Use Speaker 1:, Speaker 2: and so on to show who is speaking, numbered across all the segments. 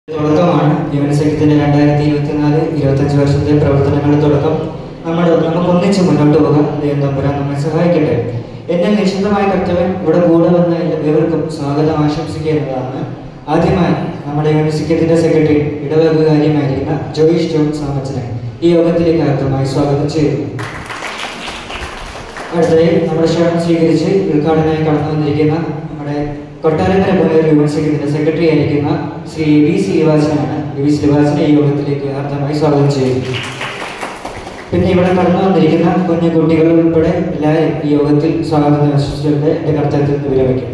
Speaker 1: തുടക്കമാണ് യുവൻസെക്ടത്തിന്റെ രണ്ടായിരത്തി ഇരുപത്തിനാല് ഇരുപത്തഞ്ച് വർഷത്തെ പ്രവർത്തനങ്ങളുടെ തുടക്കം നമ്മൾ നമുക്ക് ഒന്നിച്ച് മുന്നോട്ട് പോകാം ദൈവം തമ്പുരാൻ നമ്മെ സഹായിക്കട്ടെ എന്നെ നിശ്ചിതമായ കർത്തവൻ ഇവിടെ കൂടെ വന്ന എല്ലാവർക്കും സ്വാഗതം ആശംസിക്കുക എന്നതാണ് ആദ്യമായി നമ്മുടെ യൂണിവേഴ്സിറ്റിയുടെ സെക്രട്ടറി ഇടവകുകാര്യമായിരിക്കുന്ന ജോയിഷ് ജോൺ സാമച്ചനെ ഈ യോഗത്തിലേക്ക് ആദ്യമായി സ്വാഗതം ചെയ്യുന്നു അടുത്തതായി നമ്മുടെ ക്ഷണം സ്വീകരിച്ച് ഉദ്ഘാടനമായി കടന്നു വന്നിരിക്കുന്ന നമ്മുടെ കൊട്ടാരക്കര പുനർ യൂണിവേഴ്സിറ്റിയുടെ സെക്രട്ടറി ആയിരിക്കുന്ന ശ്രീ വി ശ്രീനിവാസനാണ് വി ശ്രീനിവാസനെ ഈ യോഗത്തിലേക്ക് ആർദ്രമായി സ്വാഗതം ചെയ്യുന്നു പിന്നെ ഇവിടെ കടന്നു വന്നിരിക്കുന്ന കുഞ്ഞു കുട്ടികൾ ഉൾപ്പെടെ എല്ലാവരും ഈ യോഗത്തിൽ സ്വാഗതം ആശംസിച്ചുകൊണ്ട് എൻ്റെ കർത്തവ്യത്തിൽ നിന്ന് വിരമിക്കുന്നു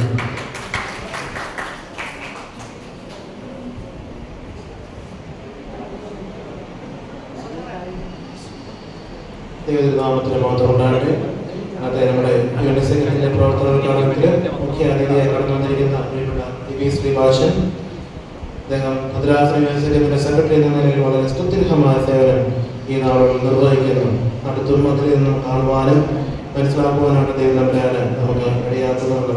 Speaker 2: ദൈവനാമത്തിന് മാത്രം ഉണ്ടാകട്ടെ അത് നമ്മുടെ യൂണിസെക്രട്ടറിന്റെ പ്രവർത്തനോദ്ഘാടനത്തിൽ മുഖ്യ അതിഥിയായി കടന്നു വന്നിരിക്കുന്ന പ്രിയപ്പെട്ട ദിവി ശ്രീഭാഷൻ അദ്ദേഹം ഭദ്രാസന യൂണിവേഴ്സിറ്റിയുടെ സെക്രട്ടറി എന്ന നിലയിൽ വളരെ സ്തുത്യർഹമായ സേവനം ഈ നാളുകളിൽ നിർവഹിക്കുന്നു അടുത്തും അതിൽ നിന്നും കാണുവാനും മനസ്സിലാക്കുവാനാണ് ദൈവം നമ്പരാന് നമുക്ക് ഇടയാക്കുന്നത്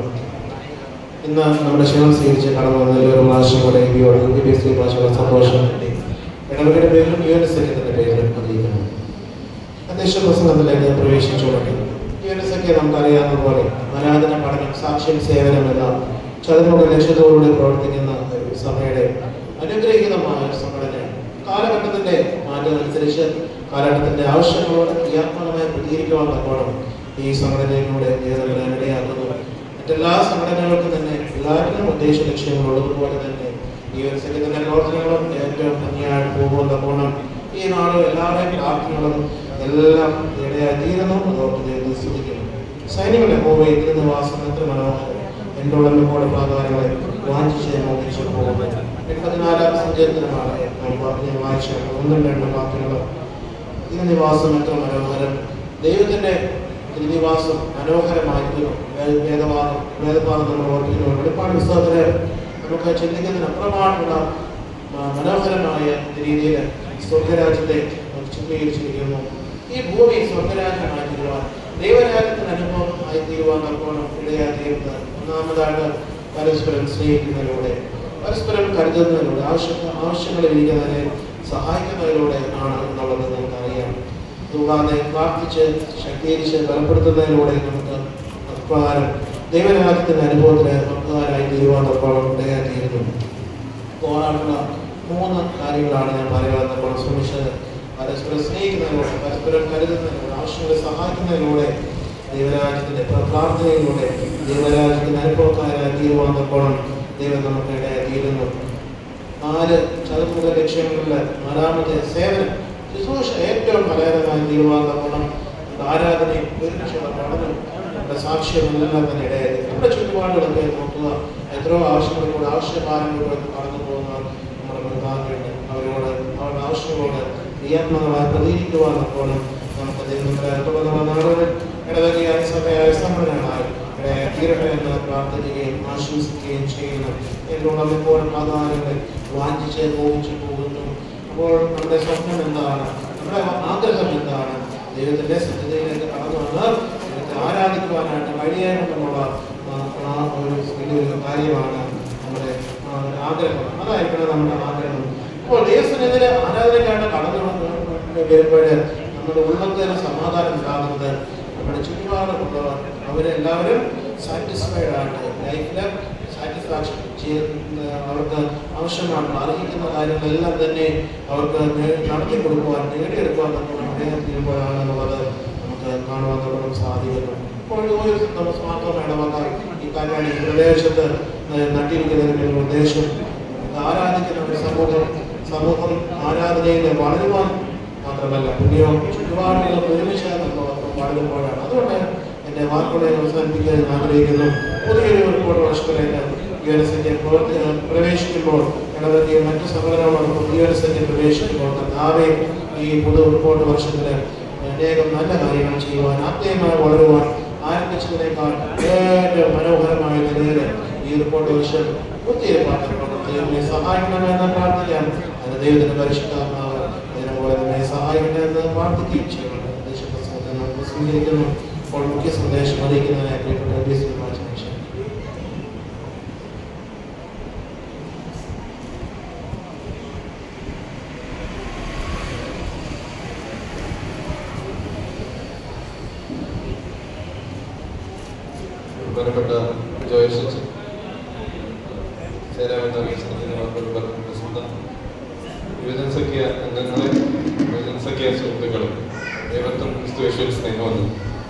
Speaker 2: ഇന്ന് നമ്മുടെ ക്ഷണം സ്വീകരിച്ച് കടന്നു വന്നതിൽ ഒരു പ്രാവശ്യം കൂടെ ദിവ്യോട് ദിവ്യ ശ്രീഭാഷയുടെ സന്തോഷം ഇടവകയുടെ പേരിലും യൂണിസെക്രട്ടറിന്റെ പേരിലും അറിയിക്കുന്നു അധ്യക്ഷ പ്രസംഗത്തിലേക്ക് പ്രവേശിച്ചുകൊണ്ട് യുനെസൊക്കെ നമുക്കറിയാവുന്നതുപോലെ ആരാധന പഠനം സാക്ഷ്യം സേവനം എന്ന ചതുർമുഖ ലക്ഷ്യത്തോടുകൂടി പ്രവർത്തിക്കുന്ന ഒരു സഭയുടെ അനുഗ്രഹീതമായ ഒരു സംഘടനയാണ് കാലഘട്ടത്തിന്റെ മാറ്റം അനുസരിച്ച് കാലഘട്ടത്തിന്റെ ആവശ്യങ്ങളോട് ക്രിയാത്മകമായി പ്രതികരിക്കുവാൻ തക്കോണം ഈ സംഘടനയിലൂടെ നേതൃത്വം ഇടയാക്കുന്നു മറ്റെല്ലാ സംഘടനകൾക്കും തന്നെ എല്ലാവരുടെയും ഉദ്ദേശ ലക്ഷ്യങ്ങളുള്ളതുപോലെ തന്നെ ഈ ഒരു സംഘത്തിന്റെ പ്രവർത്തനങ്ങളും ഏറ്റവും ഭംഗിയായിട്ട് പോകുവാൻ തക്കോണം ഈ നാട് എല്ലാവരുടെയും പ്രാർത്ഥനകളും എല്ലാം ഇടയായി തീരുന്നു അതോർത്ത് ദൈവത്തെ സ്തുതിക്കുന്നു സൈനികളുടെ ഹോവയിൽ ഇരുന്ന് വാസം എത്ര മനോഹരം എൻ്റെ ഉടമ്പോടെ പ്രാധാന്യങ്ങളെ വാഞ്ചിച്ച് മോഹിച്ചു പോകുന്നു എൺപത്തിനാലാം സഞ്ചയത്തിനുമാണ് നാം പറഞ്ഞ വായിച്ച ഒന്നും രണ്ടും വാക്കുകൾ ഇതിന് നിവാസം എത്ര മനോഹരം ദൈവത്തിന്റെ തിരുനിവാസം മനോഹരമായിരിക്കുന്നു വേ- വേദവാദം വേദപാദം നമ്മൾ ഓർപ്പിക്കുന്നു വെളിപ്പാട് പുസ്തകത്തില് നമുക്ക് ചിന്തിക്കുന്നതിന് അപ്പുറമായിട്ടുള്ള മ- മനോഹരമായ രീതിയിൽ സ്വർഗരാജ്യത്തെ ചിത്രീകരിച്ചിരിക്കുന്നു ഈ ഭൂമി സ്വർഗരാജ്യമായി തീരുവാൻ ദൈവരാജ്യത്തിന് അനുഭവമായി തീരുവാൻ തക്കോണം ഇടയായി തീരുന്നത് ഒന്നാമതായിട്ട് പരസ്പരം സ്നേഹിക്കുന്നതിലൂടെ പരസ്പരം കരുതുന്നതിലൂടെ ആവശ്യ ആവശ്യങ്ങളിൽ ഇരിക്കുന്നതിനെ സഹായിക്കുന്നതിലൂടെ ആണ് എന്നുള്ളത് നമുക്കറിയാം കൂടാതെ പ്രാർത്ഥിച്ച് ശക്തീകരിച്ച് ബലപ്പെടുത്തുന്നതിലൂടെ നമുക്ക് പ്രകാരം ദൈവരാജ്യത്തിന്റെ അനുഭവത്തിന് പങ്കുകാരായി തീരുവാൻ തക്കോളം ഇടയായി തീരുന്നു പോരാടുന്ന മൂന്ന് കാര്യങ്ങളാണ് ഞാൻ പറയാൻ നമ്മൾ ശ്രമിച്ചത് പരസ്പരം സ്നേഹിക്കുന്നതിലൂടെ പരസ്പരം കരുതുന്നതിലൂടെ ആവശ്യങ്ങളെ സഹായിക്കുന്നതിലൂടെ ദൈവരാജ്യത്തിന്റെ പ്ര- പ്രാർത്ഥനയിലൂടെ ദൈവരാജ്യത്തിന്റെ അനുഭവക്കാരായി തീരുവാൻ തക്കോണം ദൈവം നമുക്ക് ഇടയായി തീരുന്നു നാല് ചതുർമുഖ ലക്ഷ്യങ്ങളിലെ നാലാമത്തെ സേവനം ശുശ്രൂഷ ഏറ്റവും ഫലകരമായി തീരുവാൻ തക്കോണം നമ്മുടെ ആരാധനയും ഒരുമിച്ചുള്ള പഠനം നമ്മുടെ സാക്ഷ്യം എല്ലാം തന്നെ ഇടയായി നമ്മുടെ ചുറ്റുപാടുകളൊക്കെ നോക്കുക എത്രയോ ആവശ്യങ്ങളിലൂടെ ആവശ്യഭാരങ്ങളിലൂടെ കടന്നു പോകുന്നവർ നമ്മുടെ ബന്ധുക്കളുണ്ട് അവരോട് അവരുടെ ആവശ്യങ്ങളോട് ക്രിയാത്മകമായി പ്രതികരിക്കുവാൻ തക്കോണം നമുക്ക് ദൈവം നാടുകൾ ഇടവകയായ സഭയായ സംഘടനകളായി ഇടയായി തീരട്ടെ എന്ന് പ്രാർത്ഥിക്കുകയും ആശംസിക്കുകയും ചെയ്യുന്നു എന്നോട് ഇപ്പോൾ പ്രാധാന്യങ്ങൾ വാഞ്ചിച്ച് മോഹിച്ചു പോകുന്നു അപ്പോൾ നമ്മുടെ സ്വപ്നം എന്താണ് നമ്മുടെ ആഗ്രഹം എന്താണ് ദൈവത്തിന്റെ സത്യതയിലേക്ക് കടന്നു വന്ന് ദൈവത്തെ ആരാധിക്കുവാനായിട്ട് കഴിയണമെന്നുള്ള ആ, ആ ഒരു വലിയൊരു കാര്യമാണ് നമ്മുടെ ആ, ഒരു ആഗ്രഹം അതായിരിക്കണം നമ്മുടെ ആഗ്രഹം അപ്പോൾ ദൈവത്തിനെതിരെ ആരാധനയ്ക്കായിട്ട് കടന്നു വന്ന് വരുമ്പോൾ നമ്മുടെ ഉള്ളത്തിന് സമാധാനം ഉണ്ടാകുന്നത് നമ്മുടെ ചുറ്റുപാടുള്ളവർ അവരെല്ലാവരും സാറ്റിസ്ഫൈഡ് ആയിട്ട് ലൈഫിൽ സാറ്റിസ്ഫാക്ഷൻ ചെയ്യുന്ന അവർക്ക് ആവശ്യമാണ് അർഹിക്കുന്ന കാര്യങ്ങളെല്ലാം തന്നെ അവർക്ക് നേ- നടത്തി കൊടുക്കുവാൻ നേടിയെടുക്കുവാൻ നമ്മൾ അദ്ദേഹം തീരുമ്പോഴാണെന്നുള്ളത് നമുക്ക് കാണുവാൻ നമുക്ക് സാധിക്കുന്നു ഇപ്പോൾ ഒരു തോമസ് മാത്രം ഇടവക ഈ കാര്യം ഈ പ്രദേശത്ത് നട്ടിരിക്കുന്നതിന്റെ ഒരു ഉദ്ദേശം ആരാധിക്കുന്ന ഒരു സമൂഹം സമൂഹം ആരാധനയിൽ വളരുവാൻ മാത്രമല്ല പുണ്യവും ചുറ്റുപാടുകളും ഒരുമിച്ച് നമ്മൾ വളരുമ്പോഴാണ് അതുകൊണ്ട് എന്റെ വാക്കുകളെ അവസാനിപ്പിക്കാൻ ഞാൻ ആഗ്രഹിക്കുന്നു പുതിയൊരു റിപ്പോർട്ട് വർഷത്തിലേക്ക് യുഎൻഎസിന്റെ പ്രവേശിക്കുമ്പോൾ ഇടവകയെ മറ്റു സംഘടനകളോടൊപ്പം യുഎൻഎസിന്റെ പ്രവേശിക്കുമ്പോൾ കർത്താവെ ഈ പുതു റിപ്പോർട്ട് വർഷത്തിന് അനേകം നല്ല കാര്യങ്ങൾ ചെയ്യുവാൻ ആത്മീയമായി വളരുവാൻ ആരംഭിച്ചതിനേക്കാൾ ഏറ്റവും മനോഹരമായ നിലയിൽ ഈ റിപ്പോർട്ട് വർഷം ഒത്തിരി ദൈവത്തെ സഹായിക്കണമെന്ന് പ്രാർത്ഥിക്കാം അത് ദൈവത്തിന്റെ പരിശുദ്ധാത്മാവ് അതിനുപോലെ നമ്മെ സഹായിക്കണമെന്ന് പ്രാർത്ഥിക്കുകയും ചെയ്യുന്നുണ്ട് ദേശപ്രസംഗത്തെ നമുക്ക് സ്വീകരിക്കുന്നു അപ്പോൾ മുഖ്യ സന്ദേശം അറിയിക്കുന്നതിനായി പ്രിയപ്പെട്ട ബി ശ്രീ മാറ്റി
Speaker 3: ബഹുമാനപ്പെട്ട ജോയശൻ ചേരാമെന്ന വീക്ഷണത്തിന് വാക്കുകൾ പ്രസിദ്ധ യുവജനസഖ്യ അംഗങ്ങളെ യുവജനസഖ്യ സുഹൃത്തുക്കളെ ഏവർക്കും ക്രിസ്തുവേശ്വര സ്നേഹമുണ്ട്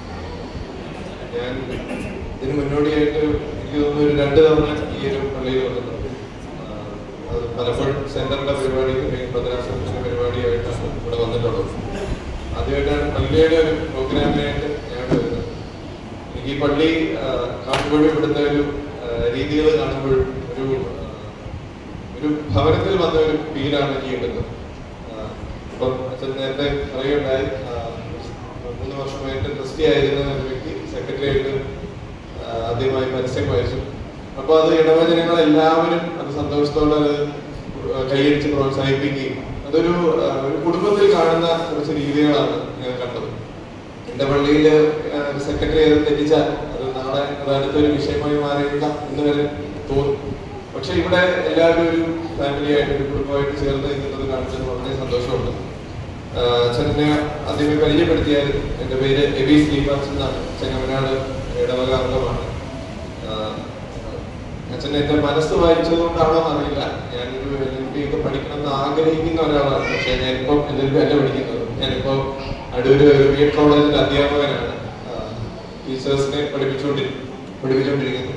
Speaker 3: ഞാൻ ഇതിന് മുന്നോടിയായിട്ട് എനിക്ക് തോന്നുന്നു ഒരു രണ്ട് തവണ ഈ ഒരു പള്ളിയിൽ വന്നിട്ടുണ്ട് ആ, അത് പലപ്പോഴും സെന്ററിന്റെ പരിപാടി അല്ലെങ്കിൽ ഭദ്രാസനത്തിന്റെ പരിപാടിയായിട്ടാണ് ഇവിടെ വന്നിട്ടുള്ളത് ആദ്യമായിട്ടാണ് പള്ളിയുടെ ഒരു പ്രോഗ്രാമിനായിട്ട് ഞാൻ വരുന്നത് എനിക്ക് ഈ പള്ളി ആ, കാണുമ്പോഴും ഇവിടുത്തെ ഒരു രീതികൾ കാണുമ്പോഴും ഒരു ആ, ഒരു ഭവനത്തിൽ വന്ന ഒരു ഫീലാണ് എനിക്ക് കിട്ടുന്നത് ആ, ഇപ്പം അച്ഛൻ നേരത്തെ പറയുകയുണ്ടായി ആ, മൂന്ന് വർഷമായിട്ട് ട്രസ്റ്റി ആയിരുന്ന ഒരു വ്യക്തി സെക്രട്ടറി ആയിട്ട് ആ, ആദ്യമായി പരസ്യം വഹിച്ചു അപ്പൊ അത് ഇടവചനങ്ങൾ എല്ലാവരും അത് സന്തോഷത്തോടെ അത് കൈയടിച്ച് പ്രോത്സാഹിപ്പിക്കുകയും അതൊരു ആ, ഒരു കുടുംബത്തിൽ കാണുന്ന കുറച്ച് രീതികളാണ് ഞാൻ കണ്ടത് എന്റെ പള്ളിയിൽ സെക്രട്ടറി അത് തെറ്റിച്ചാൽ അത് നാളെ അത് അടുത്തൊരു വിഷയമായി മാറിയേക്കാം എന്ന് വരെ തോന്നും പക്ഷെ ഇവിടെ എല്ലാവരും ഒരു ഫാമിലി ആയിട്ട് ഒരു കുടുംബമായിട്ട് ചേർന്ന് നിൽക്കുന്നത് കാണിച്ചത് വളരെ സന്തോഷമുണ്ട് ആഹ് അച്ഛനെ ആദ്യമേ പരിചയപ്പെടുത്തിയാൽ എൻ്റെ പേര് എബി ശ്രീവാസ് എന്നാണ് ചെങ്ങമനാട് ഇടവക അംഗമാണ് ആഹ് അച്ഛൻ എൻ്റെ മനസ്സ് വായിച്ചതുകൊണ്ടാണോ എന്നറിയില്ല ഞാനൊരു എൽ എൽ പി ഒക്കെ പഠിക്കണം എന്ന് ആഗ്രഹിക്കുന്ന ഒരാളാണ് പക്ഷേ ഞാനിപ്പോൾ എൽ എൽ പി അല്ല പഠിക്കുന്നത് ഞാനിപ്പോൾ അടൂര് ഒരു ബി എഡ് കോളേജിൽ അധ്യാപകനാണ് ആഹ് ടീച്ചേഴ്സിനെ പഠിപ്പിച്ചുകൊണ്ടി പഠിപ്പിച്ചുകൊണ്ടിരിക്കുന്നു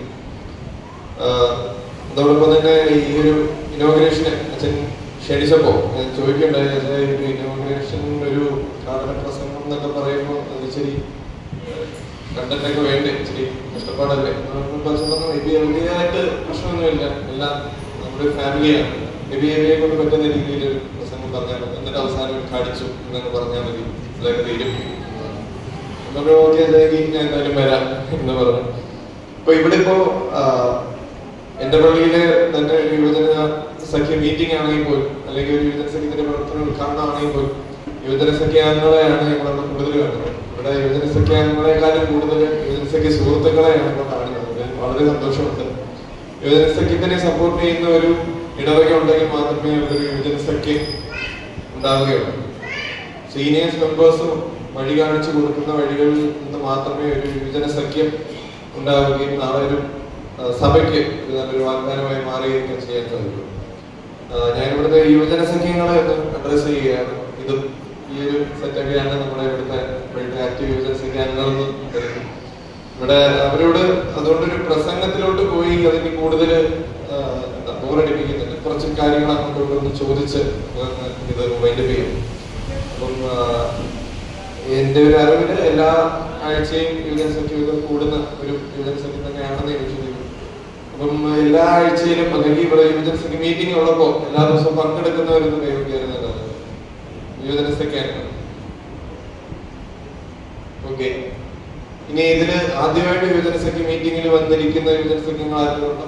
Speaker 3: ആഹ് അതോടൊപ്പം തന്നെ ഈ ഒരു ഇനോഗ്രേഷന് അച്ഛൻ ക്ഷണിച്ചപ്പോ ഞാൻ ചോദിക്കണ്ടായി അച്ഛാ, ഈ ഒരു ഇനോഗ്രേഷൻ ഒരു ഉദ്ഘാടന പ്രസംഗം എന്നൊക്കെ പറയുമ്പോൾ അത് ഇച്ചിരി കണ്ടന്റ് ഒക്കെ വേണ്ടേ ഇച്ചിരി കഷ്ടപ്പാടല്ലേ അപ്പോൾ അച്ഛൻ പറഞ്ഞു എബി വലിയതായിട്ട് പ്രശ്നമൊന്നുമില്ല എല്ലാം നമ്മുടെ ഒരു ഫാമിലിയാണ് എബി എബിയെ കൊണ്ട് പറ്റുന്ന രീതിയിൽ ഒരു പ്രസംഗം പറഞ്ഞാൽ മതി എന്നിട്ട് അവസാനം കാണിച്ചു എന്നൊക്കെ പറഞ്ഞാൽ മതി അതൊക്കെ തീരും എന്നൊക്കെ ഓക്കെ അതെങ്കിൽ ഞാൻ എന്തായാലും വരാം എന്ന് പറഞ്ഞു അപ്പൊ ഇവിടെ ഇപ്പോ ആ, എന്റെ പള്ളിയില് തന്നെ ഒരു യുവജന സഖ്യ മീറ്റിംഗ് ആണെങ്കിൽ പോലും അല്ലെങ്കിൽ ഒരു യുവജന സഖ്യത്തിന്റെ പ്രവർത്തനം ഉദ്ഘാടനം ആണെങ്കിൽ പോലും യുവജന സഖ്യാംഗങ്ങളെയാണ് ഞങ്ങൾ അവിടെ കൂടുതൽ കാണുന്നത് ഇവിടെ യുവജന സഖ്യാംഗങ്ങളെക്കാളും കൂടുതൽ യുവജന സഖ്യ സുഹൃത്തുക്കളെയാണ് ഇപ്പോൾ കാണുന്നത് അതിൽ വളരെ സന്തോഷമുണ്ട് യുവജന സഖ്യത്തിനെ സപ്പോർട്ട് ചെയ്യുന്ന ഒരു ഇടവക ഉണ്ടെങ്കിൽ മാത്രമേ അവിടെ ഒരു യുവജന സഖ്യം ഉണ്ടാവുകയുള്ളൂ സീനിയേഴ്സ് മെമ്പേഴ്സും വഴി കാണിച്ചു കൊടുക്കുന്ന വഴികളിൽ നിന്ന് മാത്രമേ ഒരു യുവജന സഖ്യം ഉണ്ടാവുകയും നാളെ ഒരു ആ, സഭയ്ക്ക് ഒരു നല്ലൊരു വാഗ്ദാനമായി മാറുകയൊക്കെ ചെയ്യാൻ സാധിക്കും ആ, ഞാൻ ഇവിടുത്തെ യുവജന സഖ്യങ്ങളെ ഒന്ന് അഡ്രസ് ചെയ്യുകയാണ് ഇതും ഈ ഒരു സെറ്റൊക്കെയാണ് നമ്മുടെ ഇവിടുത്തെ ഇപ്പോഴത്തെ ആക്റ്റീവ് യുവജന സഖ്യാംഗങ്ങളെന്ന് കരുതുന്നു ഇവിടെ അവരോട് അതുകൊണ്ടൊരു പ്രസംഗത്തിലോട്ട് പോയി അതിന് കൂടുതൽ ബോറടിപ്പിക്കുന്നുണ്ട് കുറച്ച് കാര്യങ്ങൾ അങ്ങോട്ട് ഒന്ന് ചോദിച്ച് ഒന്ന് ഇത് വൈൻഡപ്പ് ചെയ്യും അപ്പം ആ, എന്റെ ഒരു അറിവില് എല്ലാ ആഴ്ചയും യുവജന സഖ്യം കൂടുന്ന ഒരു യുവജന സഖ്യം തന്നെയാണെന്ന് ഞാൻ വിശ്വസിക്കുന്നു അപ്പം എല്ലാ ആഴ്ചയിലും അല്ലെങ്കിൽ ഇവിടെ യുവജന സഖ്യ മീറ്റിംഗ് ഉള്ളപ്പോ എല്ലാ ദിവസവും പങ്കെടുക്കുന്നവരൊന്നും കൈവരിക്കാറുന്നതാണ് യുവജന സഖ്യാണ് ഓക്കെ ഇനി ഇതില് ആദ്യമായിട്ട് യുവജന സഖ്യ മീറ്റിംഗിൽ വന്നിരിക്കുന്ന യുവജന സഖ്യങ്ങൾ ആരെങ്കിലും ഉണ്ടോ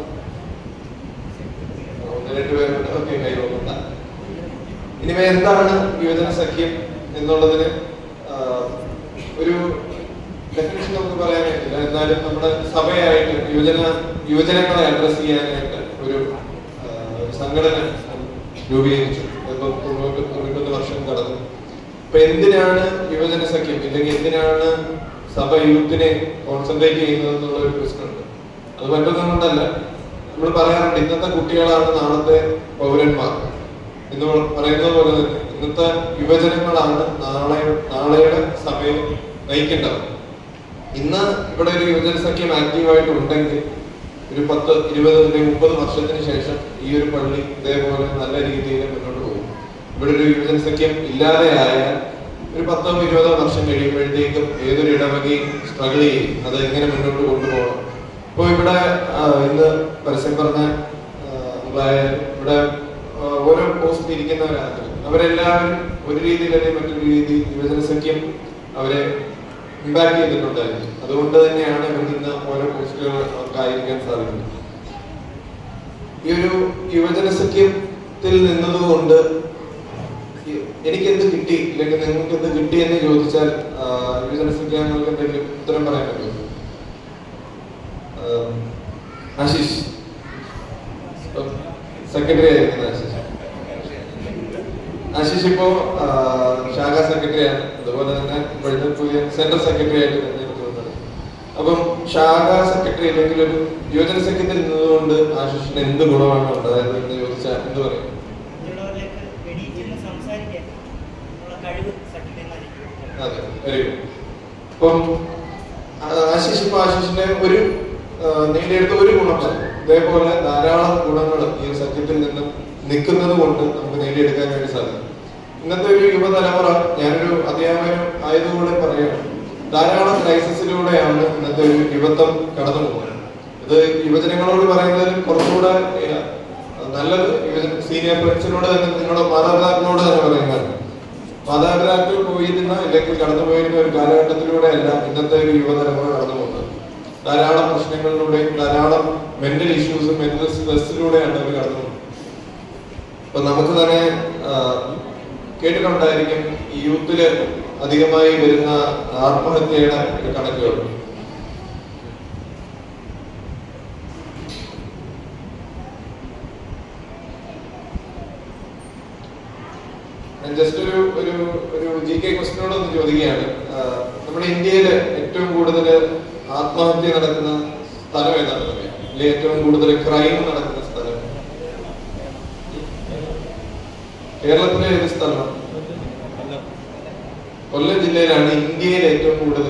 Speaker 3: ഒന്ന് രണ്ട് പേരുണ്ട് ഓക്കെ കൈ നോക്കണ്ട ഇനി എന്താണ് യുവജന സഖ്യം എന്നുള്ളതിന് ആ, ഒരു ഡെഫിനേഷൻ നമുക്ക് പറയാനായിട്ടില്ല എന്നാലും നമ്മുടെ സഭയായിട്ട് യുവജന യുവജനങ്ങളെ അഡ്രസ് ചെയ്യാനായിട്ട് ഒരു ആ, ഒരു സംഘടന രൂപീകരിച്ചു ഇപ്പം തൊണ്ണൂറ്റി തൊണ്ണൂറ്റൊന്ന് വർഷം കടന്നു അപ്പൊ എന്തിനാണ് യുവജന സഖ്യം ഇല്ലെങ്കിൽ എന്തിനാണ് സഭ യൂത്തിനെ കോൺസെൻട്രേറ്റ് ചെയ്യുന്നത് എന്നുള്ള ഒരു ക്വസ്റ്റൻ ഉണ്ട് അത് മറ്റൊന്നും കൊണ്ടല്ല നമ്മൾ പറയാറുണ്ട് ഇന്നത്തെ കുട്ടികളാണ് നാളത്തെ പൗരന്മാർ എന്ന് പറയുന്നത് പോലെ തന്നെ ഇന്നത്തെ യുവജനങ്ങളാണ് നാളെ നാളെയുടെ സഭയെ നയിക്കേണ്ടത് ഇന്ന് ഇവിടെ ഒരു യുവജന സഖ്യം ആക്റ്റീവായിട്ട് ഉണ്ടെങ്കിൽ ഒരു പത്ത് ഇരുപത് അല്ലെങ്കിൽ മുപ്പത് വർഷത്തിന് ശേഷം ഈ ഒരു പള്ളി ഇതേപോലെ നല്ല രീതിയിൽ മുന്നോട്ട് പോകും ഇവിടെ ഒരു യുവജന സഖ്യം ഇല്ലാതെയായാൽ ഒരു പത്തോ ഇരുപതോ വർഷം കഴിയുമ്പോഴത്തേക്കും ഏതൊരു ഇടവകയും സ്ട്രഗിൾ ചെയ്യും അത് എങ്ങനെ മുന്നോട്ട് കൊണ്ടുപോകണം ഇപ്പോൾ ഇവിടെ ആ, ഇന്ന് പരസ്യം പറഞ്ഞ ആ, നമ്മളായാലും ഇവിടെ ആ, ഓരോ പോസ്റ്റ് ഇരിക്കുന്നവരാണ് അവരെല്ലാവരും ഒരു രീതിയിൽ അല്ലെങ്കിൽ മറ്റൊരു രീതിയിൽ യുവജന സഖ്യം അവരെ ഇമ്പാക്ട് ചെയ്തിട്ടുണ്ടായിരുന്നു അതുകൊണ്ട് തന്നെയാണ് ഇവിടെ നിന്ന് ഓരോ പോസ്റ്റുകൾ അവർക്ക് ആയിരിക്കാൻ സാധിക്കുന്നത് ഈ ഒരു യുവജന സഖ്യത്തിൽ നിന്നതുകൊണ്ട് ഈ- എനിക്ക് എന്ത് കിട്ടി അല്ലെങ്കിൽ നിങ്ങൾക്ക് എന്ത് കിട്ടി എന്ന് ചോദിച്ചാൽ ആ, യുവജന സഖ്യങ്ങൾക്ക് എന്തെങ്കിലും ഉത്തരം പറയാൻ പറ്റുമോ ആ, ആശിഷ് സെക്രട്ടറി ആയിരിക്കുന്ന ആശിഷ് ആശിഷ് ഇപ്പോ ആ, ശാഖാ സെക്രട്ടറിയാണ് അതുപോലെ തന്നെ ഇപ്പോഴത്തെ പുതിയ സെൻട്രൽ സെക്രട്ടറി ആയിട്ട് തെരഞ്ഞെടുക്കപ്പെട്ടത് അപ്പം ശാഖ സെക്രട്ടറി അല്ലെങ്കിൽ ഒരു യുവജന സഖ്യത്തിൽ നിന്നുകൊണ്ട് ആശിഷിന് എന്ത് ഗുണമാണ് ഉണ്ടായത് എന്ന് ചോദിച്ചാൽ എന്ത് പറയും
Speaker 1: മറ്റുള്ളവരിലേക്ക് എണീറ്റിരുന്ന് സംസാരിക്കാൻ ഉള്ള കഴിവ് സഖ്യത്തിൽ
Speaker 3: അതെ വെരി ഗുഡ് അപ്പം ആ, ആശിഷ് ഇപ്പൊ ആശിഷിന്റെ ഒരു ആ, നേടിയെടുത്ത ഒരു ഗുണം പറഞ്ഞു ഇതേപോലെ ധാരാളം ഗുണങ്ങൾ ഈ ഒരു സത്യത്തിൽ നിന്നും നിൽക്കുന്നത് കൊണ്ട് നമുക്ക് നേടിയെടുക്കാൻ വേണ്ടി സാധിക്കും ഇന്നത്തെ ഒരു യുവതലമുറ ഞാനൊരു അധ്യാപകൻ ആയതുകൊണ്ട് പറയുകയാണ് ധാരാളം ക്രൈസിസിലൂടെയാണ് ഇന്നത്തെ ഒരു യുവത്വം കടന്നു പോകുന്നത് ഇത് യുവജനങ്ങളോട് പറയുന്നതിൽ കുറച്ചുകൂടെ ഏ, നല്ലത് യുവജന സീനിയർ ഫ്രണ്ട്സിനോട് തന്നെ നിങ്ങളുടെ മാതാപിതാക്കളോട് തന്നെ പറയുന്നതാണ് മാതാപിതാക്കൾ പോയിരുന്ന അല്ലെങ്കിൽ കടന്നുപോയിരുന്ന ഒരു കാലഘട്ടത്തിലൂടെയല്ല ഇന്നത്തെ ഒരു യുവതലമുറ കടന്നു പോകുന്നത് ധാരാളം പ്രശ്നങ്ങളിലൂടെയും ധാരാളം മെന്റൽ ഇഷ്യൂസും മെന്റൽ സ്ട്രെസ്സിലൂടെയാണ് അവർ കടന്നു പോകുന്നത് അപ്പൊ നമുക്ക് തന്നെ ആ, കേട്ടിട്ടുണ്ടായിരിക്കും ഈ യൂത്തില് അധികമായി വരുന്ന ആത്മഹത്യയുടെ ഒരു കണക്കുകൾ ഞാൻ ജസ്റ്റ് ഒരു ഒരു ഒരു ജി കെ ക്വസ്റ്റിനോട് ഒന്ന് ചോദിക്കുകയാണ് ആ, നമ്മുടെ ഇന്ത്യയിൽ ഏറ്റവും കൂടുതൽ ആത്മഹത്യ നടക്കുന്ന സ്ഥലം ഏതാണെന്ന് അറിയാം അല്ലെങ്കിൽ ഏറ്റവും കൂടുതൽ ക്രൈം നടക്കുന്ന സ്ഥലം കേരളത്തിലെ ഏത് സ്ഥലം കൊല്ലം ജില്ലയിലാണ് ഇന്ത്യയിൽ ഏറ്റവും കൂടുതൽ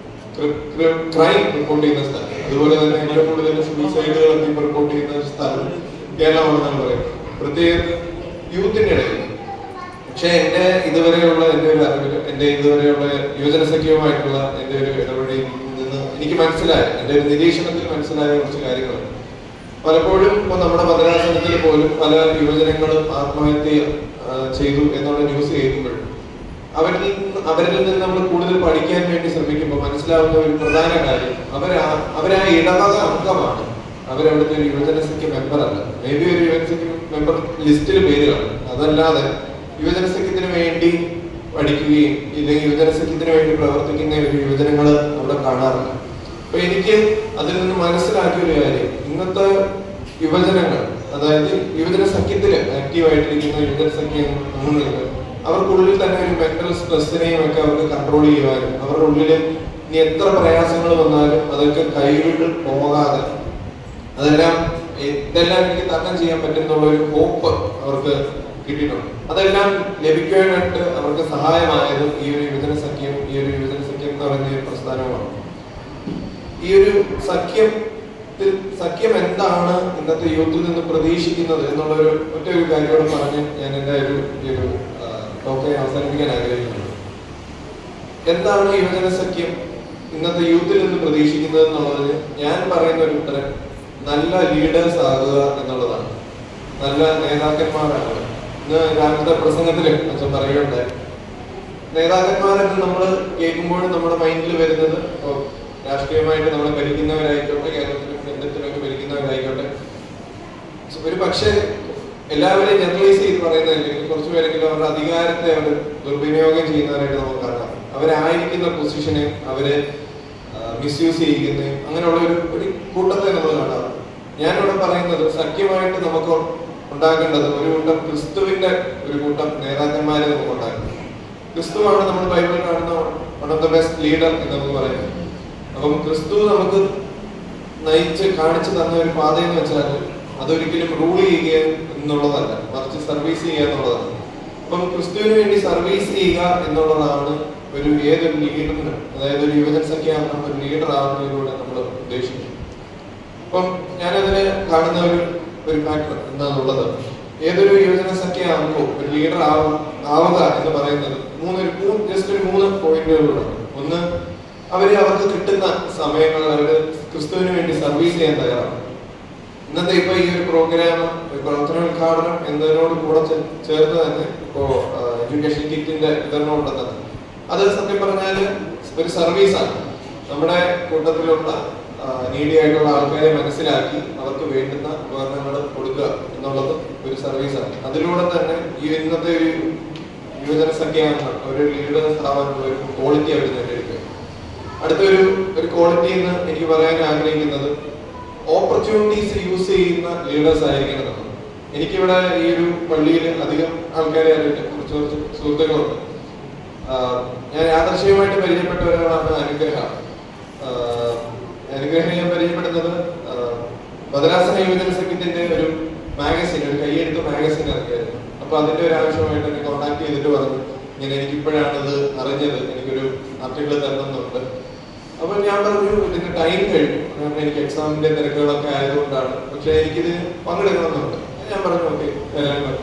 Speaker 3: ക്രൈം റിപ്പോർട്ട് ചെയ്യുന്ന സ്ഥലം അതുപോലെ തന്നെ ഏറ്റവും കൂടുതൽ സൂസൈഡുകളൊക്കെ റിപ്പോർട്ട് ചെയ്യുന്ന ഒരു സ്ഥലം കേരളമാണെന്നാണ് പറയുന്നത് പ്രത്യേകിച്ച് യൂത്തിന്റെ ഇടയിൽ പക്ഷെ എന്റെ ഇതുവരെയുള്ള എന്റെ ഒരു അറിവില് എന്റെ ഇതുവരെയുള്ള യുവജന സഖ്യവുമായിട്ടുള്ള എന്റെ ഒരു ഇടപെടലിൽ നിന്ന് എനിക്ക് മനസ്സിലായ എന്റെ ഒരു നിരീക്ഷണത്തിൽ മനസ്സിലായ കുറച്ച് കാര്യങ്ങളുണ്ട് പലപ്പോഴും ഇപ്പൊ നമ്മുടെ ഭദ്രാസനത്തിൽ പോലും പല യുവജനങ്ങളും ആത്മഹത്യ ആ, ചെയ്തു എന്നുള്ള ന്യൂസ് കേൾക്കുമ്പോഴും അവരിൽ നിന്ന് അവരിൽ നിന്ന് നമ്മൾ കൂടുതൽ പഠിക്കാൻ വേണ്ടി ശ്രമിക്കുമ്പോൾ മനസ്സിലാവുന്ന ഒരു പ്രധാന കാര്യം അവരാ അവരാ ഇടവക അംഗമാണ് അവരവിടുത്തെ ഒരു യുവജന സഖ്യ മെമ്പർ അല്ല മേ ബി ഒരു യുവജന സഖ്യ മെമ്പർ ലിസ്റ്റിൽ പേര് കാണും അതല്ലാതെ യുവജന സഖ്യത്തിന് വേണ്ടി പഠിക്കുകയും ഇല്ലെങ്കിൽ യുവജന സഖ്യത്തിന് വേണ്ടി പ്രവർത്തിക്കുന്ന ഒരു യുവജനങ്ങൾ അവിടെ കാണാറില്ല അപ്പൊ എനിക്ക് അതിൽ നിന്ന് മനസ്സിലാക്കിയ ഒരു കാര്യം ഇന്നത്തെ യുവജനങ്ങൾ അതായത് യുവജന സഖ്യത്തില് ആക്റ്റീവായിട്ടിരിക്കുന്ന യുവജന സഖ്യ അംഗങ്ങൾ അവർക്കുള്ളിൽ തന്നെ ഒരു മെന്റൽ സ്ട്രെസ്സിനെയും ഒക്കെ അവർക്ക് കൺട്രോൾ ചെയ്യുവാനും അവരുടെ ഉള്ളിൽ ഇനി എത്ര പ്രയാസങ്ങൾ വന്നാലും അതൊക്കെ കൈവിട്ട് പോകാതെ അതെല്ലാം ഇതെല്ലാം എനിക്ക് തരണം ചെയ്യാൻ പറ്റുന്നുള്ള ഒരു ഹോപ്പ് അവർക്ക് കിട്ടിയിട്ടുണ്ട് അതെല്ലാം ലഭിക്കുവാനായിട്ട് അവർക്ക് സഹായമായതും ഈ ഒരു യുവജന സഖ്യം ഈ ഒരു യുവജന സഖ്യം എന്ന് പറയുന്ന ഈ ഒരു പ്രസ്ഥാനമാണ് ഈ ഒരു സഖ്യം സഖ്യം എന്താണ് ഇന്നത്തെ യൂത്തിൽ നിന്ന് പ്രതീക്ഷിക്കുന്നത് എന്നുള്ള ഒരു ഒറ്റ ഒരു കാര്യത്തോട് പറഞ്ഞ് ഞാൻ എൻ്റെ ഒരു ഈ ഒരു ടോക്കെ അവസാനിപ്പിക്കാൻ ആഗ്രഹിക്കുന്നത് എന്താണ് യുവജന സഖ്യം ഇന്നത്തെ യൂത്തിൽ നിന്ന് പ്രതീക്ഷിക്കുന്നത് എന്നുള്ളതിന് ഞാൻ പറയുന്ന ഒരു ഉത്തരം നല്ല ലീഡേഴ്സ് ആകുക എന്നുള്ളതാണ് നല്ല നേതാക്കന്മാരാകുക ഇന്ന് രാവിലത്തെ പ്രസംഗത്തിൽ അച്ഛൻ പറയുകയുണ്ടായി നേതാക്കന്മാരൊക്കെ നമ്മൾ കേൾക്കുമ്പോഴും നമ്മുടെ മൈൻഡിൽ വരുന്നത് ഇപ്പോ രാഷ്ട്രീയമായിട്ട് നമ്മളെ ഭരിക്കുന്നവരായിക്കോട്ടെ കേരളത്തിലും കേന്ദ്രത്തിലൊക്കെ ഭരിക്കുന്നവരായിക്കോട്ടെ ഒരു പക്ഷേ എല്ലാവരെയും ജനറലൈസ് ചെയ്ത് പറയുന്നതല്ലെങ്കിൽ കുറച്ച് പേരെങ്കിലും അവരുടെ അധികാരത്തെ അവർ ദുർവിനിയോഗം ചെയ്യുന്നവരായിട്ട് നമുക്ക് കാണാം അവരായിരിക്കുന്ന പൊസിഷനെ അവരെ മിസ്യൂസ് ചെയ്യുന്നതും അങ്ങനെയുള്ള ഒരു ഒരു കൂട്ടത്തെ നമ്മൾ കാണാം ഞാനിവിടെ പറയുന്നത് സഖ്യമായിട്ട് നമുക്ക് ഉണ്ടാക്കേണ്ടത് ഒരു കൂട്ടം ക്രിസ്തുവിന്റെ ഒരു കൂട്ടം നേതാക്കന്മാരെ നമുക്ക് ഉണ്ടാക്കണം ക്രിസ്തുവാണ് നമ്മൾ ബൈബിളിൽ കാണുന്ന one of the best leader എന്ന് നമുക്ക് പറയുന്നത് അപ്പം ക്രിസ്തു നമുക്ക് നയിച്ച് കാണിച്ചു തന്ന ഒരു പാത എന്ന് വെച്ചാൽ അതൊരിക്കലും റൂൾ ചെയ്യുക എന്നുള്ളതല്ല മറിച്ച് സർവീസ് ചെയ്യുക എന്നുള്ളതാണ് അപ്പം ക്രിസ്തുവിന് വേണ്ടി സർവീസ് ചെയ്യുക എന്നുള്ളതാണ് ഒരു ഏതൊരു ലീഡറിന് അതായത് ഒരു യുവജന സഖ്യ ഒരു ലീഡർ ആവുന്നതിലൂടെ നമ്മൾ ഉദ്ദേശിക്കുന്നത് അപ്പം ഞാനതിന് കാണുന്ന ഒരു ഒരു ഫാക്ടർ എന്താണുള്ളത് ഏതൊരു യുവജന സഖ്യ ആകുമ്പോൾ ഒരു ലീഡർ ആവും ആവുക എന്ന് പറയുന്നത് മൂന്ന് ഒരു ജസ്റ്റ് ഒരു മൂന്ന് പോയിന്റുകളുണ്ട് ഒന്ന് അവര് അവർക്ക് കിട്ടുന്ന സമയങ്ങൾ അവര് ക്രിസ്തുവിന് വേണ്ടി സർവീസ് ചെയ്യാൻ തയ്യാറാണ് ഇന്നത്തെ ഇപ്പൊ ഈ ഒരു പ്രോഗ്രാം പ്രവർത്തന ഉദ്ഘാടനം എന്നതിനോട് കൂടെ ചേ- ചേർത്ത് തന്നെ ഇപ്പോ എഡ്യൂക്കേഷൻ കിറ്റിന്റെ വിതരണം ഉണ്ടെന്ന് അത് സത്യം പറഞ്ഞാല് ഒരു സർവീസാണ് നമ്മുടെ കൂട്ടത്തിലുള്ള നീഡി ആയിട്ടുള്ള ആൾക്കാരെ മനസ്സിലാക്കി അവർക്ക് വേണ്ടുന്ന ഉപകരണങ്ങൾ കൊടുക്കുക എന്നുള്ളത് ഒരു സർവീസാണ് അതിലൂടെ തന്നെ ഈ ഇന്നത്തെ ഒരു യുവജന സംഖ്യയാണ് ഒരു ലീഡേഴ്സ് ആവാനുള്ള ഒരു ക്വാളിറ്റി അവർ നേടിയെടുക്കുക അടുത്തൊരു ഒരു ക്വാളിറ്റി എന്ന് എനിക്ക് പറയാൻ ആഗ്രഹിക്കുന്നത് ഓപ്പർച്യൂണിറ്റീസ് യൂസ് ചെയ്യുന്ന ലീഡേഴ്സ് ആയിരിക്കണം നമ്മൾ എനിക്കിവിടെ ഈ ഒരു പള്ളിയിൽ അധികം ആൾക്കാരെ അറിയില്ല കുറച്ച് കുറച്ച് സുഹൃത്തുക്കളുണ്ട് ആഹ് ഞാൻ യാദർശികമായിട്ട് പരിചയപ്പെട്ട ഒരാളാണ് അനുഗ്രഹ ആഹ് അനുഗ്രഹം ഞാൻ പരിചയപ്പെടുന്നത് ആ, ഭദ്രാസന യുവജന സംഘത്തിന്റെ ഒരു മാഗസിൻ ഒരു കൈയെഴുത്ത് മാഗസിൻ ഇറക്കിയായിരുന്നു അപ്പൊ അതിന്റെ ഒരു ആവശ്യമായിട്ട് എന്നെ കോൺടാക്ട് ചെയ്തിട്ട് പറഞ്ഞു ഇങ്ങനെ എനിക്ക് ഇപ്പോഴാണ് ഇത് അറിഞ്ഞത് എനിക്കൊരു ആർട്ടിക്കിൾ തരണമെന്നുണ്ട് അപ്പൊ ഞാൻ പറഞ്ഞു ഇതിന്റെ ടൈം കഴിഞ്ഞു കാരണം എനിക്ക് എക്സാമിന്റെ തിരക്കുകളൊക്കെ ആയതുകൊണ്ടാണ് പക്ഷെ എനിക്കിത് പങ്കെടുക്കണമെന്നുണ്ട് ഞാൻ പറഞ്ഞു ഓക്കെ വരാൻ പറഞ്ഞു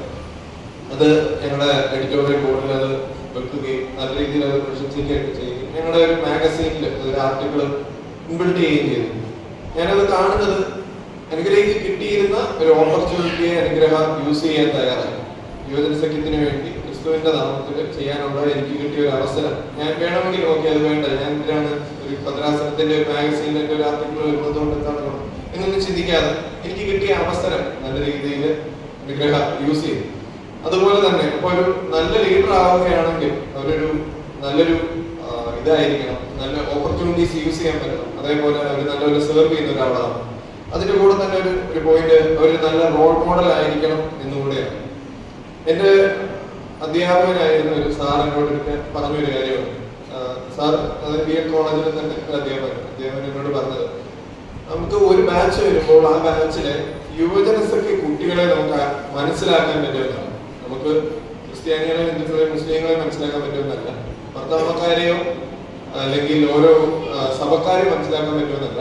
Speaker 3: അത് ഞങ്ങളുടെ എഡിറ്റോറിയൽ ബോർഡിൽ അത് വെക്കുകയും നല്ല രീതിയിൽ അത് പ്രശംസിക്കുകയൊക്കെ ചെയ്യുകയും ഞങ്ങളുടെ ഒരു മാഗസീനിൽ ഒരു ആർട്ടിക്കിൾ ഇൻബിൽഡ് ചെയ്യുകയും ചെയ്തു ഞാനത് കാണുന്നത് അനുഗ്രഹിക്ക് കിട്ടിയിരുന്ന ഒരു ഓപ്പർച്യൂണിറ്റിയെ അനുഗ്രഹം യൂസ് ചെയ്യാൻ തയ്യാറായി യുവജന സഖ്യത്തിന് വേണ്ടി ക്രിസ്തുവിന്റെ നാമത്തിൽ ചെയ്യാനുള്ള എനിക്ക് കിട്ടിയ ഒരു അവസരം ഞാൻ വേണമെങ്കിൽ ഓക്കെ അത് വേണ്ട ഞാൻ എന്തിനാണ് ഒരു ഭദ്രാസനത്തിന്റെ ഒരു മാഗസീനിൽ ഒരു ആർട്ടിക്കിൾ വരുന്നത് കൊണ്ട് എന്താണ് ഗുണം? എന്നൊന്നും ചിന്തിക്കാതെ എനിക്ക് കിട്ടിയ അവസരം നല്ല രീതിയിൽ അനുഗ്രഹ യൂസ് ചെയ്തു അതുപോലെ തന്നെ ഇപ്പൊ ഒരു നല്ല ലീഡർ ആവുകയാണെങ്കിൽ അവരൊരു നല്ലൊരു ആ, ഇതായിരിക്കണം നല്ല ഓപ്പർച്യൂണിറ്റീസ് യൂസ് ചെയ്യാൻ പറ്റണം അതേപോലെ അവർ നല്ലൊരു സെർവ് ചെയ്യുന്ന ഒരാളാണ് അതിന്റെ കൂടെ തന്നെ ഒരു ഒരു പോയിന്റ് ഒരു നല്ല റോൾ മോഡൽ ആയിരിക്കണം എന്നുകൂടെയാണ് എന്റെ അധ്യാപകനായിരുന്ന ഒരു സാർ എന്നോട് ഒരിക്കൽ പറഞ്ഞൊരു കാര്യമാണ് ആ, സാർ അത് ബി എഡ് കോളേജിൽ തന്നെ ഒരു അധ്യാപകൻ അധ്യാപകൻ എന്നോട് പറഞ്ഞത് നമുക്ക് ഒരു ബാച്ച് വരുമ്പോൾ ആ ബാച്ചിലെ യുവജന സഖ്യ കുട്ടികളെ നമുക്ക് ആ- മനസ്സിലാക്കാൻ പറ്റുമെന്നാണ് നമുക്ക് ക്രിസ്ത്യാനികളെ ഹിന്ദുക്കളെ മുസ്ലിങ്ങളെ മനസ്സിലാക്കാൻ പറ്റുമെന്നല്ല ഭർത്താവക്കാരെയോ അല്ലെങ്കിൽ ഓരോ ആ, സഭക്കാരെ മനസ്സിലാക്കാൻ പറ്റുമെന്നല്ല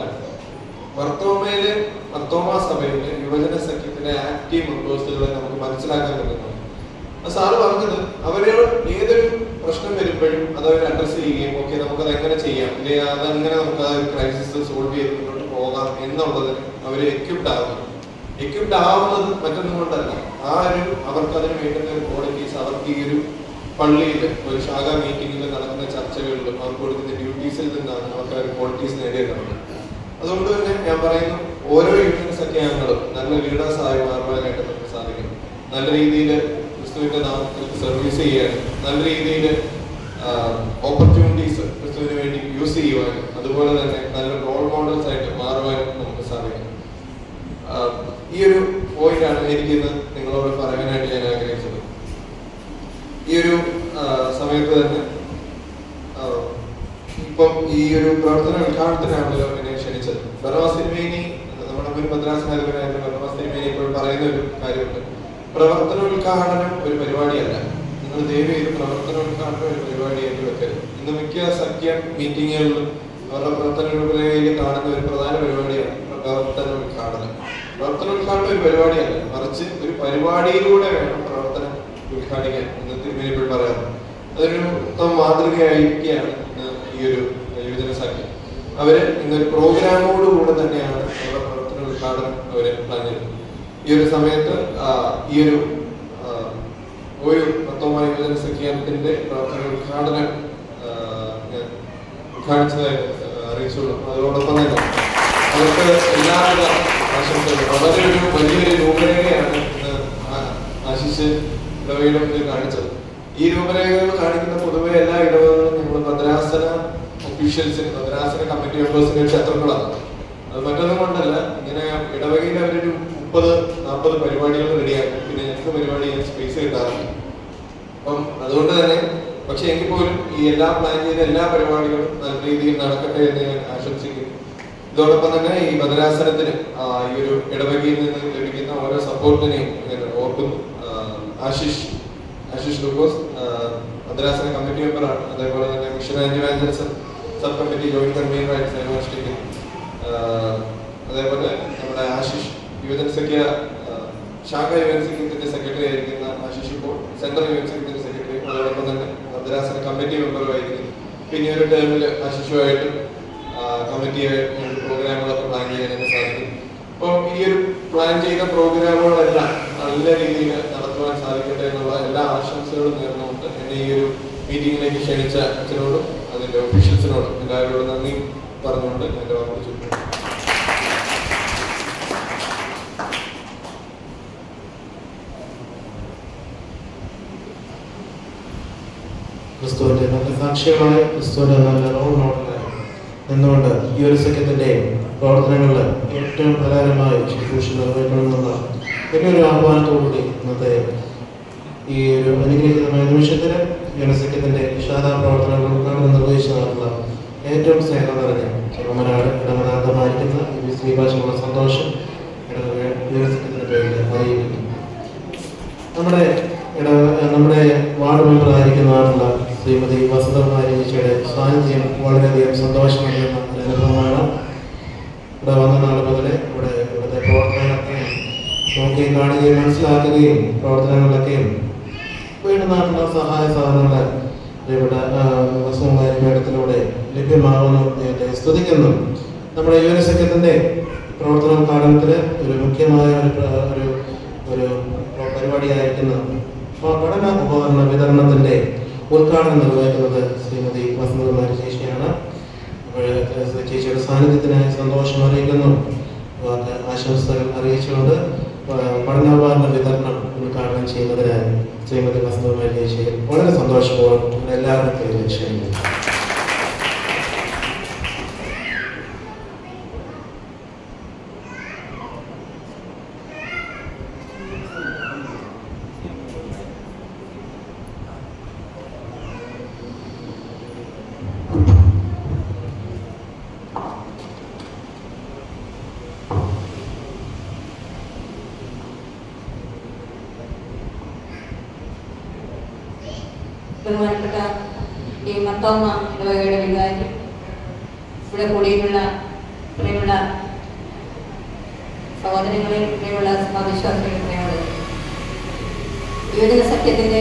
Speaker 3: വർത്തോമയിലെ വർത്തോമ സഭയിലെ യുവജന സഖ്യത്തിലെ ആക്റ്റീവ് മെമ്പേഴ്സുകളെ നമുക്ക് മനസ്സിലാക്കാൻ പറ്റുന്നു ആ സാറ് പറഞ്ഞത് അവര് ഏതൊരു പ്രശ്നം വരുമ്പോഴും അത് അവർ അഡ്രസ് ചെയ്യുകയും ഓക്കെ നമുക്കത് എങ്ങനെ ചെയ്യാം അല്ലെങ്കിൽ അതെങ്ങനെ നമുക്ക് ആ ഒരു ക്രൈസിസ് സോൾവ് ചെയ്ത് മുന്നോട്ട് പോകാം എന്നുള്ളതിന് അവർ എക്യുപ്ഡ് ആകുന്നു എക്യുപ്ഡ് ആവുന്നത് മറ്റൊന്നും കൊണ്ടല്ല ആ ഒരു അവർക്ക് അതിന് വേണ്ടുന്ന ഒരു ക്വാളിറ്റീസ് അവർക്ക് ഈ ഒരു പള്ളിയിൽ ഒരു ശാഖാ മീറ്റിംഗിൽ നടക്കുന്ന ചർച്ചകളിലും അവർക്ക് കൊടുക്കുന്ന ഡ്യൂട്ടീസിൽ നിന്നാണ് അവർക്ക് ആ ഒരു ക്വാളിറ്റീസ് നേടിയെടുക്കുന്നത് അതുകൊണ്ട് തന്നെ ഞാൻ പറയുന്നു ഓരോ യുവജന സഖ്യാംഗങ്ങളും നല്ല ലീഡേഴ്സ് ആയി മാറുവാനായിട്ട് നമുക്ക് സാധിക്കും നല്ല രീതിയിൽ ക്രിസ്തുവിന്റെ നാമത്തിൽ സർവീസ് ചെയ്യാനും നല്ല രീതിയിൽ ഓപ്പർച്യൂണിറ്റീസ് ക്രിസ്തുവിന് വേണ്ടി യൂസ് ചെയ്യുവാനും അതുപോലെ തന്നെ നല്ല റോൾ മോഡൽസ് ആയിട്ട് മാറുവാനും നമുക്ക് സാധിക്കും ആഹ് ഈ ഒരു പോയിന്റ് ആണ് എനിക്കിന്ന് നിങ്ങളോട് പറയാനായിട്ട് ഞാൻ ആഗ്രഹിച്ചത് ഈ ഒരു ആഹ് സമയത്ത് തന്നെ ആഹ് ഇപ്പം ഈ ഒരു പ്രവർത്തന ഉദ്ഘാടനത്തിനാണല്ലോ എന്നെ ക്ഷണിച്ചത് ബറവാസ് തിരുമേനി നമ്മുടെ മുൻ മദ്രാസിനാധിപനായിരുന്ന ബറവാസ് തിരുമേനി ഇപ്പോൾ പറയുന്ന ഒരു കാര്യമുണ്ട് പ്രവർത്തന ഉദ്ഘാടനം ഒരു പരിപാടിയല്ല നിങ്ങൾ ദയവ് ചെയ്ത് പ്രവർത്തന ഉദ്ഘാടനം ഒരു പരിപാടിയായിട്ട് വെക്കരുത് ഇന്ന് മിക്ക സഖ്യ മീറ്റിങ്ങുകളിലും അവരുടെ പ്രവർത്തന രൂപരേഖയിൽ കാണുന്ന ഒരു പ്രധാന പരിപാടിയാണ് പ്രവർത്തന ഉദ്ഘാടനം പ്രവർത്തന ഉദ്ഘാടനം ഒരു പരിപാടിയല്ല മറിച്ച് ഒരു പരിപാടിയിലൂടെ വേണം പ്രവർത്തനം ഉദ്ഘാടിക്കാൻ എന്ന് തിരുമേനി ഇപ്പോൾ പറയാറ് അതൊരു ഉത്തമ മാതൃകയായിരിക്കുകയാണ് ഇന്ന് ഈ ഒരു യുവജന സഖ്യം അവര് ഇന്നൊരു പ്രോഗ്രാമോട് കൂടെ തന്നെയാണ് അവരുടെ പ്രവർത്തന ഉദ്ഘാടനം അവര് പ്ലാൻ ചെയ്തത് ഈ ഒരു സമയത്ത് ആ, ഈ ഒരു ആ, ഒരു മൊത്തമായ യുവജന സഖ്യത്തിന്റെ പ്രവർത്തന ഉദ്ഘാടനം ആ, ഞാൻ ഉദ്ഘാടിച്ചതായിട്ട് ആ, അറിയിച്ചുള്ളൂ അതോടൊപ്പം തന്നെ അവർക്ക് എല്ലാവിധ ആശംസകളും വളരെ ഒരു വലിയൊരു രൂപരേഖയാണ് ഇന്ന് ആ- ആശിഷ് ഇടവയുടെ മുന്നിൽ കാണിച്ചത് ഈ രൂപരേഖകൾ കാണിക്കുന്ന പൊതുവെ എല്ലാ ഇടവകളും നമ്മൾ ഭദ്രാസന ഒഫീഷ്യൽസിന് ഭദ്രാസന കമ്മിറ്റി മെമ്പേഴ്സിന് ഒരു ശത്രുക്കളാണ് അത് മറ്റൊന്നും കൊണ്ടല്ല ഇങ്ങനെ ഇടവകയിൽ അവരൊരു മുപ്പത് നാൽപ്പത് പരിപാടികൾ റെഡിയാക്കും പിന്നെ ഞങ്ങൾക്ക് പരിപാടി ചെയ്യാൻ സ്പേസ് കിട്ടാറില്ല അപ്പം അതുകൊണ്ട് തന്നെ പക്ഷെ എങ്കിൽ പോലും ഈ എല്ലാ പ്ലാൻ ചെയ്ത എല്ലാ പരിപാടികളും നല്ല രീതിയിൽ നടക്കട്ടെ എന്ന് ഞാൻ ആശംസിക്കുന്നു ഇതോടൊപ്പം തന്നെ ഈ ഭദ്രാസനത്തിന് ആ, ഈ ഒരു ഇടവകയിൽ നിന്ന് ലഭിക്കുന്ന ഓരോ സപ്പോർട്ടിനെയും ഞാൻ ഓർക്കുന്നു ആ, ആശിഷ് ആശിഷ് ലൂക്കോസ് ആ, ഭദ്രാസന കമ്മിറ്റി മെമ്പറാണ് അതേപോലെ തന്നെ mission and evangelism sub committee joint കൺവീനറായിട്ട് സേവനമനുഷ്ഠിക്കുന്നു ആ, അതേപോലെ നമ്മുടെ ആശിഷ് യുവജന സഖ്യ ആ, ശാഖ യുവജന സഖ്യത്തിന്റെ സെക്രട്ടറി ആയിരിക്കുന്ന ആശിഷ് ഇപ്പോൾ സെൻട്രൽ യുവജന സഖ്യത്തിന്റെ സെക്രട്ടറി അതോടൊപ്പം തന്നെ ഭദ്രാസന കമ്മിറ്റി മെമ്പറും ആയിരിക്കുന്നു പിന്നെ ഈ ഒരു ടേമിൽ ആശിഷുമായിട്ട് കമ്മിറ്റിയായിട്ട് പ്രോഗ്രാമുകളൊക്കെ പ്ലാൻ ചെയ്യാനൊക്കെ സാധിക്കും അപ്പോൾ ഈ ഒരു പ്ലാൻ ചെയ്ത പ്രോഗ്രാമുകളെല്ലാം നല്ല രീതിയിൽ നടത്തുവാൻ സാധിക്കട്ടെ എന്നുള്ള എല്ലാ ആശംസകളും നേർന്നുകൊണ്ട് എന്നെ ഈ ഒരു മീറ്റിംഗിലേക്ക് ക്ഷണിച്ച അച്ഛനോടും അതിന്റെ ഒഫീഷ്യൽസിനോടും എല്ലാവരോടും നന്ദി പറഞ്ഞുകൊണ്ട് എന്റെ വാക്ക് ചുറ്റും
Speaker 2: ക്രിസ്തുവിന്റെ നല്ല സാക്ഷികളായ ക്രിസ്തുവിന്റെ നല്ല റോൾ മോഡലായി നിന്നുകൊണ്ട് ഈ ഒരു സഖ്യത്തിന്റെ പ്രവർത്തനങ്ങളിൽ ഏറ്റവും പ്രധാനമായി ശുശ്രൂഷ നിർവഹിക്കണമെന്നുള്ള വലിയൊരു ആഹ്വാനത്തോടുകൂടി ഇന്നത്തെ ഈ ഒരു അനുഗ്രഹീതമായ നിമിഷത്തിന് ജനസഖ്യത്തിന്റെ വിഷാദ പ്രവർത്തനങ്ങൾ ഉദ്ഘാടനം നിർവഹിച്ചതായിട്ടുള്ള ഏറ്റവും സ്നേഹം നിറഞ്ഞ ചെറുമനാട് ഇടമനാഥമായിരിക്കുന്ന ഈ ശ്രീഭാഷമുള്ള സന്തോഷം യൂണിവേഴ്സിറ്റിയുടെ പേരിൽ അറിയിക്കുന്നു നമ്മുടെ ഇട നമ്മുടെ വാർഡ് മെമ്പറായിരിക്കുന്നതായിട്ടുള്ള ശ്രീമതി വസന്തകുമാരി ചേച്ചിയുടെ സാന്നിധ്യം വളരെയധികം സന്തോഷം നൽകുന്ന ഒരു അനുഭവമാണ് ഇവിടെ വന്ന നാൾ മുതൽ ഇവിടെ ഇവിടുത്തെ പ്രവർത്തനങ്ങളൊക്കെ നോക്കി കാണുകയും മനസ്സിലാക്കുകയും പ്രവർത്തനങ്ങളിലൊക്കെയും വേണ്ടുന്നതായിട്ടുള്ള സഹായ സാധനങ്ങൾ ഇവിടെ വസുകുമാരി മേഡത്തിലൂടെ ലഭ്യമാകുന്നു ദൈവത്തെ സ്തുതിക്കുന്നു നമ്മുടെ യുവനസഖ്യത്തിൻ്റെ പ്രവർത്തന ഉദ്ഘാടനത്തിൽ ഒരു മുഖ്യമായ ഒരു പ്ര- ഒരു ഒരു പരിപാടിയായിരിക്കുന്ന പ- പഠന ഉപകരണ വിതരണത്തിന്റെ ഉദ്ഘാടനം നിർവഹിക്കുന്നത് ശ്രീമതി വസന്തകുമാരി ചേച്ചിയാണ് അപ്പോൾ ചേച്ചിയുടെ സാന്നിധ്യത്തിന് സന്തോഷം അറിയിക്കുന്നു വാക്ക് ആശംസകൾ അറിയിച്ചുകൊണ്ട് പ- പഠനോപകരണ വിതരണം ഉദ്ഘാടനം ചെയ്യുന്നതിനായി ശ്രീമതി വസന്തകുമാരി ചേച്ചിയെ വളരെ സന്തോഷപൂർവ്വം ഞങ്ങൾ എല്ലാവരും പേരിൽ ക്ഷണിക്കുന്നു
Speaker 4: ബഹുമാനപ്പെട്ട ഈ മത്തോമ്മ ഇടവകയുടെ വികാരി ഇവിടെ കൂടിയിട്ടുള്ള പ്രിയമുള്ള സഹോദരങ്ങളെ പ്രിയമുള്ള സഭാവിശ്വാസികളെ പ്രിയമുള്ളത് യുവജന സഖ്യത്തിൻ്റെ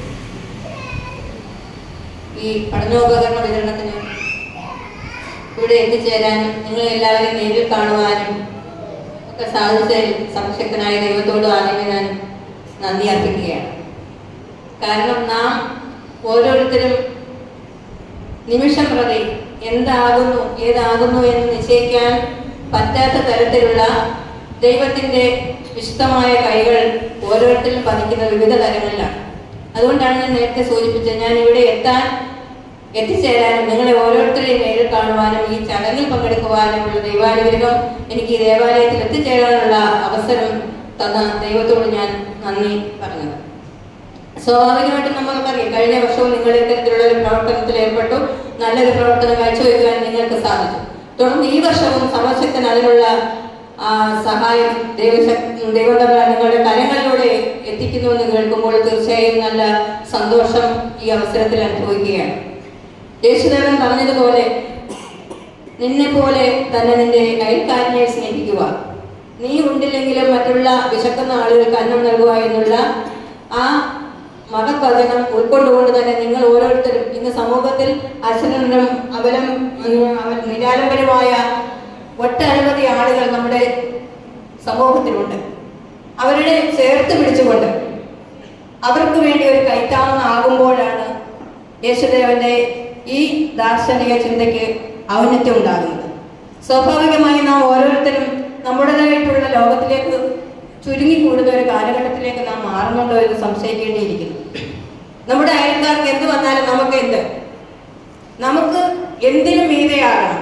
Speaker 4: ഈ പഠനോപകരണ വിതരണത്തിന് ഇവിടെ എത്തിച്ചേരാനും നിങ്ങൾ എല്ലാവരെയും നേരിൽ കാണുവാനും ഒക്കെ സാധിച്ചതിൽ സംശക്തനായ ദൈവത്തോട് ആദ്യമേ ഞാൻ നന്ദി അർപ്പിക്കുകയാണ് കാരണം നാം ഓരോരുത്തരും നിമിഷം പ്രതി എന്താകുന്നു ഏതാകുന്നു എന്ന് നിശ്ചയിക്കാൻ പറ്റാത്ത തരത്തിലുള്ള ദൈവത്തിന്റെ വിശുദ്ധമായ കൈകൾ ഓരോരുത്തരും പതിക്കുന്ന വിവിധ തലങ്ങളിലാണ് അതുകൊണ്ടാണ് ഞാൻ നേരത്തെ സൂചിപ്പിച്ചത് ഞാൻ ഇവിടെ എത്താൻ എത്തിച്ചേരാനും നിങ്ങളെ ഓരോരുത്തരെയും നേരിൽ കാണുവാനും ഈ ചടങ്ങിൽ പങ്കെടുക്കുവാനുമുള്ള ദൈവാനുഗ്രഹം എനിക്ക് ഈ ദേവാലയത്തിൽ എത്തിച്ചേരാനുള്ള അവസരം തന്ന ദൈവത്തോട് ഞാൻ നന്ദി പറഞ്ഞത് സ്വാഭാവികമായിട്ടും നമുക്കറിയാം കഴിഞ്ഞ വർഷവും നിങ്ങൾ ഇത്തരത്തിലുള്ള ഒരു പ്രവർത്തനത്തിൽ ഏർപ്പെട്ടു നല്ലൊരു പ്രവർത്തനം കാഴ്ചവെക്കുവാൻ നിങ്ങൾക്ക് സാധിച്ചു തുടർന്ന് ഈ വർഷവും സർവശക്തൻ അതിനുള്ള ആ, സഹായം ദൈവശക് ദൈവങ്ങളുടെ നിങ്ങളുടെ കരങ്ങളിലൂടെ എത്തിക്കുന്നു എന്ന് കേൾക്കുമ്പോൾ തീർച്ചയായും നല്ല സന്തോഷം ഈ അവസരത്തിൽ അനുഭവിക്കുകയാണ് യേശുദേവൻ പറഞ്ഞതുപോലെ നിന്നെ പോലെ തന്നെ നിന്റെ അയൽക്കാരനെ സ്നേഹിക്കുക നീ ഉണ്ടില്ലെങ്കിലും മറ്റുള്ള വിശക്കുന്ന ആളുകൾക്ക് അന്നം നൽകുക എന്നുള്ള ആ മതവചനം ഉൾക്കൊണ്ടുകൊണ്ട് തന്നെ നിങ്ങൾ ഓരോരുത്തരും ഇന്ന് സമൂഹത്തിൽ അശരണരും അവലം ഉം, അവ- നിരാലംബരമായ ഒട്ടനവധി ആളുകൾ നമ്മുടെ സമൂഹത്തിലുണ്ട് അവരുടെ ചേർത്ത് പിടിച്ചുകൊണ്ട് അവർക്ക് വേണ്ടി ഒരു കൈത്താങ്ങാകുമ്പോഴാണ് യേശുദേവന്റെ ഈ ദാർശനിക ചിന്തയ്ക്ക് ഔന്നത്യം ഉണ്ടാകുന്നത് സ്വാഭാവികമായി നാം ഓരോരുത്തരും നമ്മുടേതായിട്ടുള്ള ലോകത്തിലേക്ക് ചുരുങ്ങിക്കൂടുന്ന ഒരു കാലഘട്ടത്തിലേക്ക് നാം മാറുന്നുണ്ടോ എന്ന് സംശയിക്കേണ്ടിയിരിക്കുന്നു നമ്മുടെ അയൽക്കാർക്ക് എന്ത് വന്നാലും നമുക്ക് എന്ത് നമുക്ക് എന്തിനും മീതയാകണം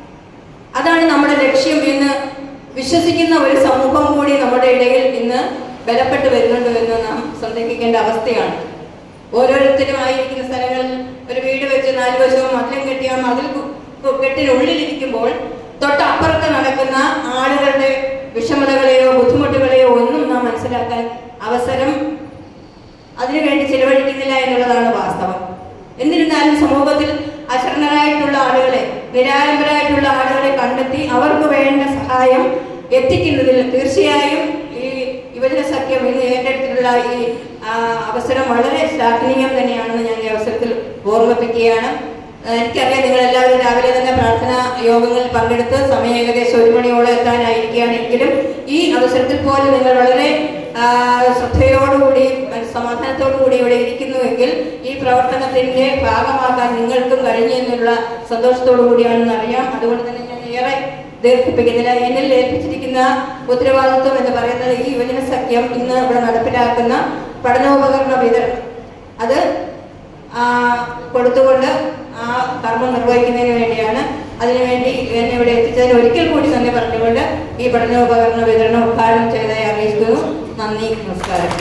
Speaker 4: അതാണ് നമ്മുടെ ലക്ഷ്യം എന്ന് വിശ്വസിക്കുന്ന ഒരു സമൂഹം കൂടി നമ്മുടെ ഇടയിൽ ഇന്ന് ബലപ്പെട്ട് വരുന്നുണ്ട് എന്ന് നാം സന്ദേഹിക്കേണ്ട അവസ്ഥയാണ് ഓരോരുത്തരും ആയിരിക്കുന്ന സ്ഥലങ്ങളിൽ ഒരു വീട് വെച്ച് നാല് വശവും മതിലും കെട്ടിയ ആ മതിൽ കു- കു- കെട്ടിനുള്ളിലിരിക്കുമ്പോൾ തൊട്ടപ്പുറത്ത് നടക്കുന്ന ആളുകളുടെ വിഷമതകളെയോ ബുദ്ധിമുട്ടുകളെയോ ഒന്നും നാം മനസ്സിലാക്കാൻ അവസരം അതിനുവേണ്ടി ചിലവഴിക്കുന്നില്ല എന്നുള്ളതാണ് വാസ്തവം എന്നിരുന്നാലും സമൂഹത്തിൽ അശരണരായിട്ടുള്ള ആളുകളെ നിരാലംബരായിട്ടുള്ള ആളുകളെ കണ്ടെത്തി അവർക്ക് വേണ്ട സഹായം എത്തിക്കുന്നതിൽ തീർച്ചയായും ഈ യുവജന സഖ്യം ഇന്ന് ഏറ്റെടുത്തിട്ടുള്ള ഈ ആ, അവസരം വളരെ ശ്ലാഘനീയം തന്നെയാണെന്ന് ഞാൻ ഈ അവസരത്തിൽ ഓർമ്മിപ്പിക്കുകയാണ് ആ, എനിക്കറിയാം നിങ്ങൾ എല്ലാവരും രാവിലെ തന്നെ പ്രാർത്ഥനാ യോഗങ്ങളിൽ പങ്കെടുത്ത് സമയം ഏകദേശം ഒരു മണിയോളം എത്താനായിരിക്കുകയാണ് എങ്കിലും ഈ അവസരത്തിൽ പോലും നിങ്ങൾ വളരെ ആ, ശ്രദ്ധയോടുകൂടി സമാധാനത്തോടുകൂടി ഇവിടെ ഇരിക്കുന്നുവെങ്കിൽ ഈ പ്രവർത്തനത്തിന്റെ ഭാഗമാക്കാൻ നിങ്ങൾക്കും കഴിഞ്ഞു എന്നുള്ള സന്തോഷത്തോടു കൂടിയാണെന്ന് അറിയാം അതുകൊണ്ട് തന്നെ ഞാൻ ഏറെ ദീർഘിപ്പിക്കുന്നില്ല എന്നിൽ ഏൽപ്പിച്ചിരിക്കുന്ന ഉത്തരവാദിത്വം എന്ന് പറയുന്നത് ഈ യുവജന സഖ്യം ഇന്ന് ഇവിടെ നടപ്പിലാക്കുന്ന പഠനോപകരണ വിതരണം അത് ആ, കൊടുത്തുകൊണ്ട് ആ കർമ്മം നിർവഹിക്കുന്നതിന് വേണ്ടിയാണ് അതിനുവേണ്ടി എന്നെ ഇവിടെ എത്തിച്ചതിന് ഒരിക്കൽ കൂടി നന്ദി പറഞ്ഞുകൊണ്ട് ഈ പഠനോപകരണ വിതരണം ഉദ്ഘാടനം ചെയ്തതായി അറിയിക്കുന്നു നന്ദി നമസ്കാരം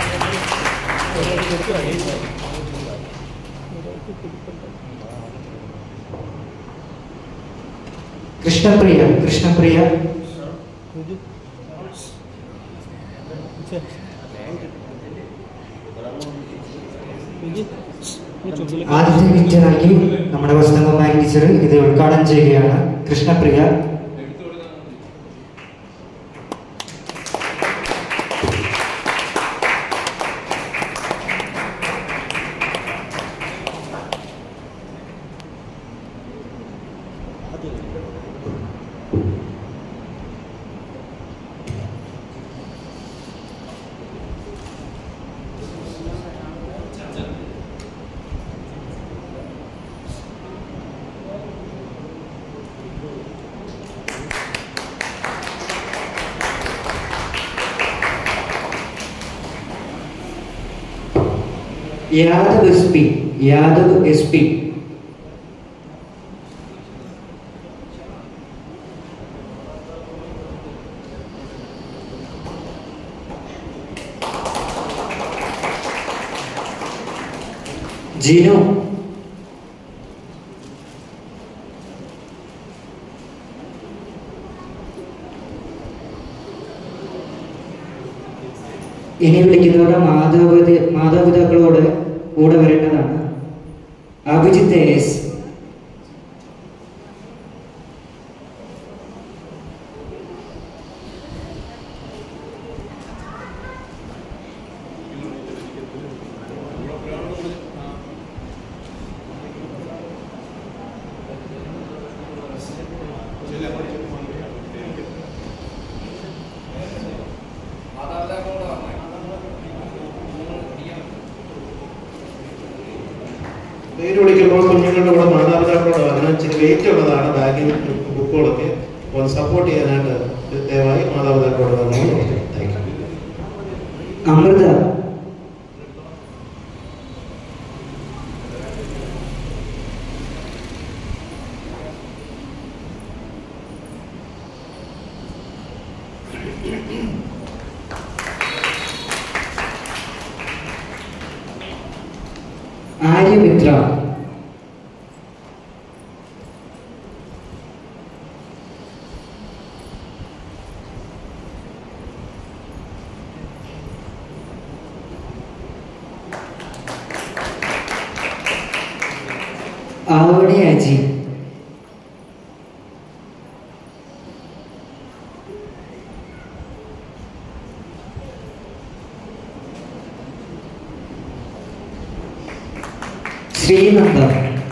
Speaker 1: കൃഷ്ണപ്രിയ കൃഷ്ണപ്രിയ ആദ്യത്തെ ഗിഫ്റ്റ് നൽകി നമ്മുടെ വസന്തകുമാരി ടീച്ചർ ഇത് ഉദ്ഘാടനം ചെയ്യുകയാണ് കൃഷ്ണപ്രിയ
Speaker 3: എടുത്തു കൊടുത്താൽ മതി.
Speaker 1: Yadav S P Yadav S P Jinu ഇനി വിളിക്കുന്നവരുടെ മാതാപിത മാതാപിതാക്കളോട് കൂടെ വരേണ്ടതാണ് അഭിജിത്ത് എസ്
Speaker 2: പേര് വിളിക്കുമ്പോൾ കുഞ്ഞുങ്ങളുടെ കൂടെ മാതാപിതാക്കളോട് വരണം ഇച്ചിരി വെയിറ്റ് ഉള്ളതാണ് ബാഗിൽ ബുക്കുകളൊക്കെ അപ്പോൾ സപ്പോർട്ട് ചെയ്യാനായിട്ട് ദയവായി മാതാപിതാക്കളോട് വരണം താങ്ക് യു
Speaker 1: അമൃത ആര്യമിത്ര ആവണി അജി ശ്രീനന്ദ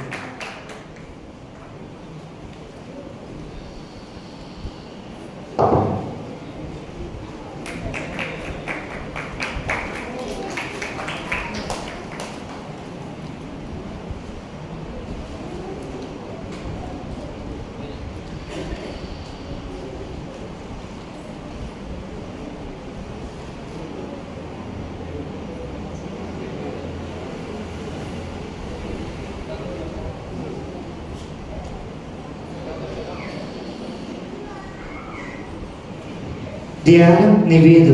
Speaker 1: ധ്യാനം നിവേദു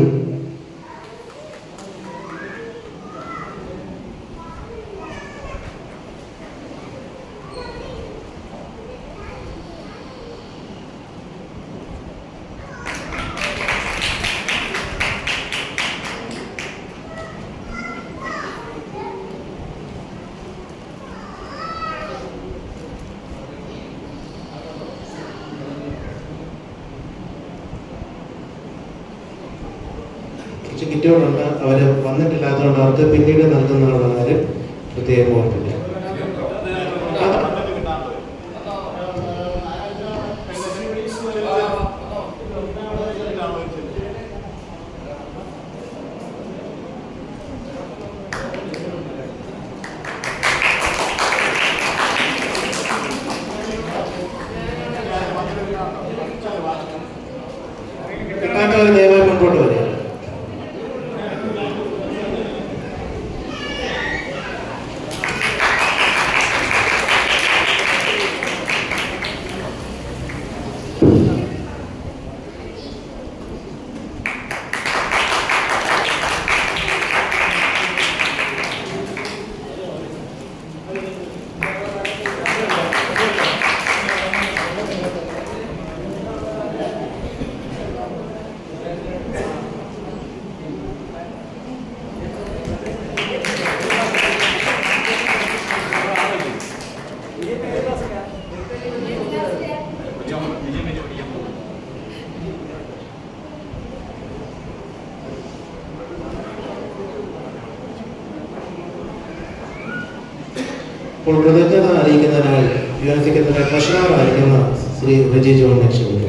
Speaker 2: കുറച്ച് കിറ്റുകളുണ്ട് അവർ വന്നിട്ടില്ലാത്തതുകൊണ്ട് അവർക്ക് പിന്നീട് നൽകുന്നുള്ള കാര്യം പ്രത്യേകം ഓർപ്പില്ല കിട്ടാത്തവർ ദയവായി മുൻപോട്ട് വരിക അപ്പോൾ കൃതജ്ഞത അറിയിക്കുന്നതിനായി യുവനസിക്കത്തിൻ്റെ ട്രഷററായിരിക്കുന്ന ശ്രീ റജി ജോണിനെ ക്ഷണിക്കുന്നു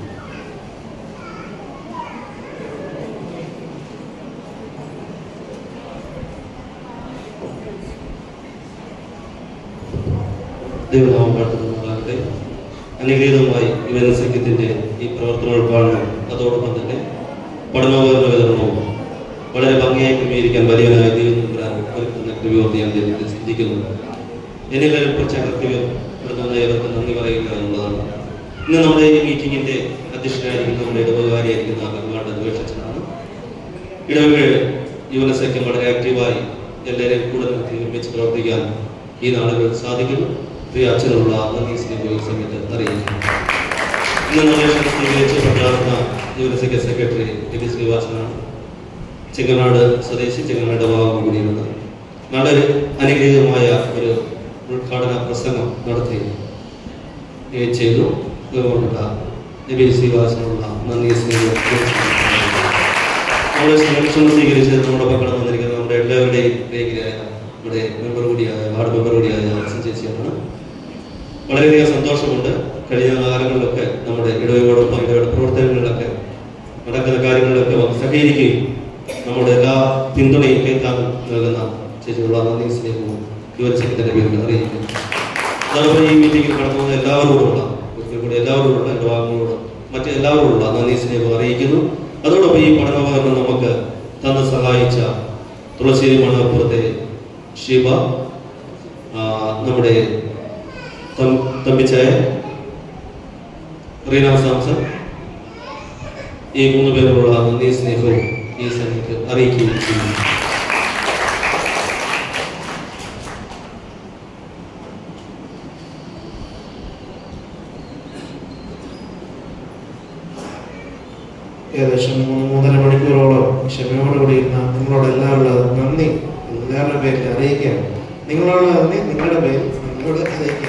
Speaker 5: ദൈവനാമം പാട്ടുന്നതാകട്ടെ അനുഗ്രഹീതമായി യുവന സംഘത്തിൻ്റെ ഈ പ്രവർത്തനങ്ങൾ കാണണം അതോടൊപ്പം തന്നെ പഠനോപകരണ വിതരണവും വളരെ ഭംഗിയായി ക്രമീകരിക്കാൻ വലിയവനായ ദൈവം നമ്പുരാൻ ഒരുക്കുന്ന കൃപയോർത്തി ഞാൻ ദൈവത്തെ ചിന്തിക്കുന്നു എന്നിൽ ഏർപ്പിച്ച കൃത്യപ്പെടുത്തുന്ന ഏവർക്ക് നന്ദി പറയുക എന്നുള്ളതാണ് ഇന്ന് നമ്മുടെ ഈ മീറ്റിങ്ങിൻ്റെ അധ്യക്ഷനായിരിക്കുന്ന നമ്മുടെ ഇടപകാരിയായിരിക്കുന്ന ബഹുമാന്റെ അന്വേഷിച്ചതാണ് ഇടവകയിൽ യുവന സഖ്യം വളരെ ആക്റ്റീവായി എല്ലാവരെയും കൂടെ നിർത്തി ഒരുമിച്ച് പ്രവർത്തിക്കാൻ ഈ നാളുകൾ സാധിക്കുന്നു പ്രിയ അച്ഛനുള്ള നന്ദി സ്നേഹ സമയത്ത് അറിയിക്കുന്നു ഇന്ന് നിർദ്ദേശം സ്വീകരിച്ച് പ്രധാന യുവനസഖ്യ സെക്രട്ടറി ടി പി ശ്രീവാസനാണ് ചെങ്ങനാട് സ്വദേശി ചെങ്ങനാട് ഭാഗം കൂടിയിരുന്നത് വളരെ അനുഗ്രഹീതമായ ഒരു ഉദ്ഘാടന പ്രസംഗം നടത്തി ഏ, ചെയ്തു ബഹുമാനപ്പെട്ട ടി പി ശ്രീവാസനുള്ള നന്ദി സ്നേഹം നമ്മുടെ ക്ഷണം സ്വീകരിച്ച് നമ്മുടെ കടന്നു വന്നിരിക്കുന്ന നമ്മുടെ എല്ലാവരുടെയും പ്രിയങ്കരായ നമ്മുടെ മെമ്പർ കൂടിയായ വാർഡ് മെമ്പർ കൂടിയായ അച്ഛൻ ചേച്ചിയാണ് വളരെയധികം സന്തോഷമുണ്ട് കഴിഞ്ഞ കാലങ്ങളിലൊക്കെ നമ്മുടെ ഇടവയോടൊപ്പം ഇടവയുടെ പ്രവർത്തനങ്ങളിലൊക്കെ നടക്കുന്ന കാര്യങ്ങളിലൊക്കെ വന്ന് സഹകരിക്കുകയും നമ്മുടെ എല്ലാ പിന്തുണയും കൈത്താങ്ങും നൽകുന്ന ചേച്ചിയുള്ള നന്ദി സ്നേഹവും യുവജനത്തിന്റെ പേരിൽ അറിയിക്കുന്നു അതോടൊപ്പം ഈ മീറ്റിംഗിൽ കടന്നു വന്ന എല്ലാവരോടുമുള്ള ഒരിക്കൽ കൂടി എല്ലാവരോടുള്ള എൻ്റെ വാങ്ങുകളോട് മറ്റ് എല്ലാവരോടുള്ള നന്ദി സ്നേഹം അറിയിക്കുന്നു അതോടൊപ്പം ഈ പഠനോപകരണം നമുക്ക് തന്ന് സഹായിച്ച തുളശ്ശേരി മണപ്പുറത്തെ ശിവ ആ, നമ്മുടെ തം- തമ്പിച്ചായ റീന സാംസൺ ഈ മൂന്ന് പേരോടുള്ള നന്ദി സ്നേഹവും ഈ സമയത്ത് അറിയിക്കുകയും ചെയ്യുന്നു
Speaker 2: ഏകദേശം മൂന്ന് മൂന്നര മണിക്കൂറോളം ക്ഷമയോടുകൂടി ഇരുന്ന നിങ്ങളോട് എല്ലാവരുള്ള നന്ദി എല്ലാവരുടെ പേരിൽ അറിയിക്കുകയാണ് നിങ്ങളോട് നന്ദി നിങ്ങളുടെ പേരിൽ നിങ്ങളോട് അറിയിക്കുകയാണ്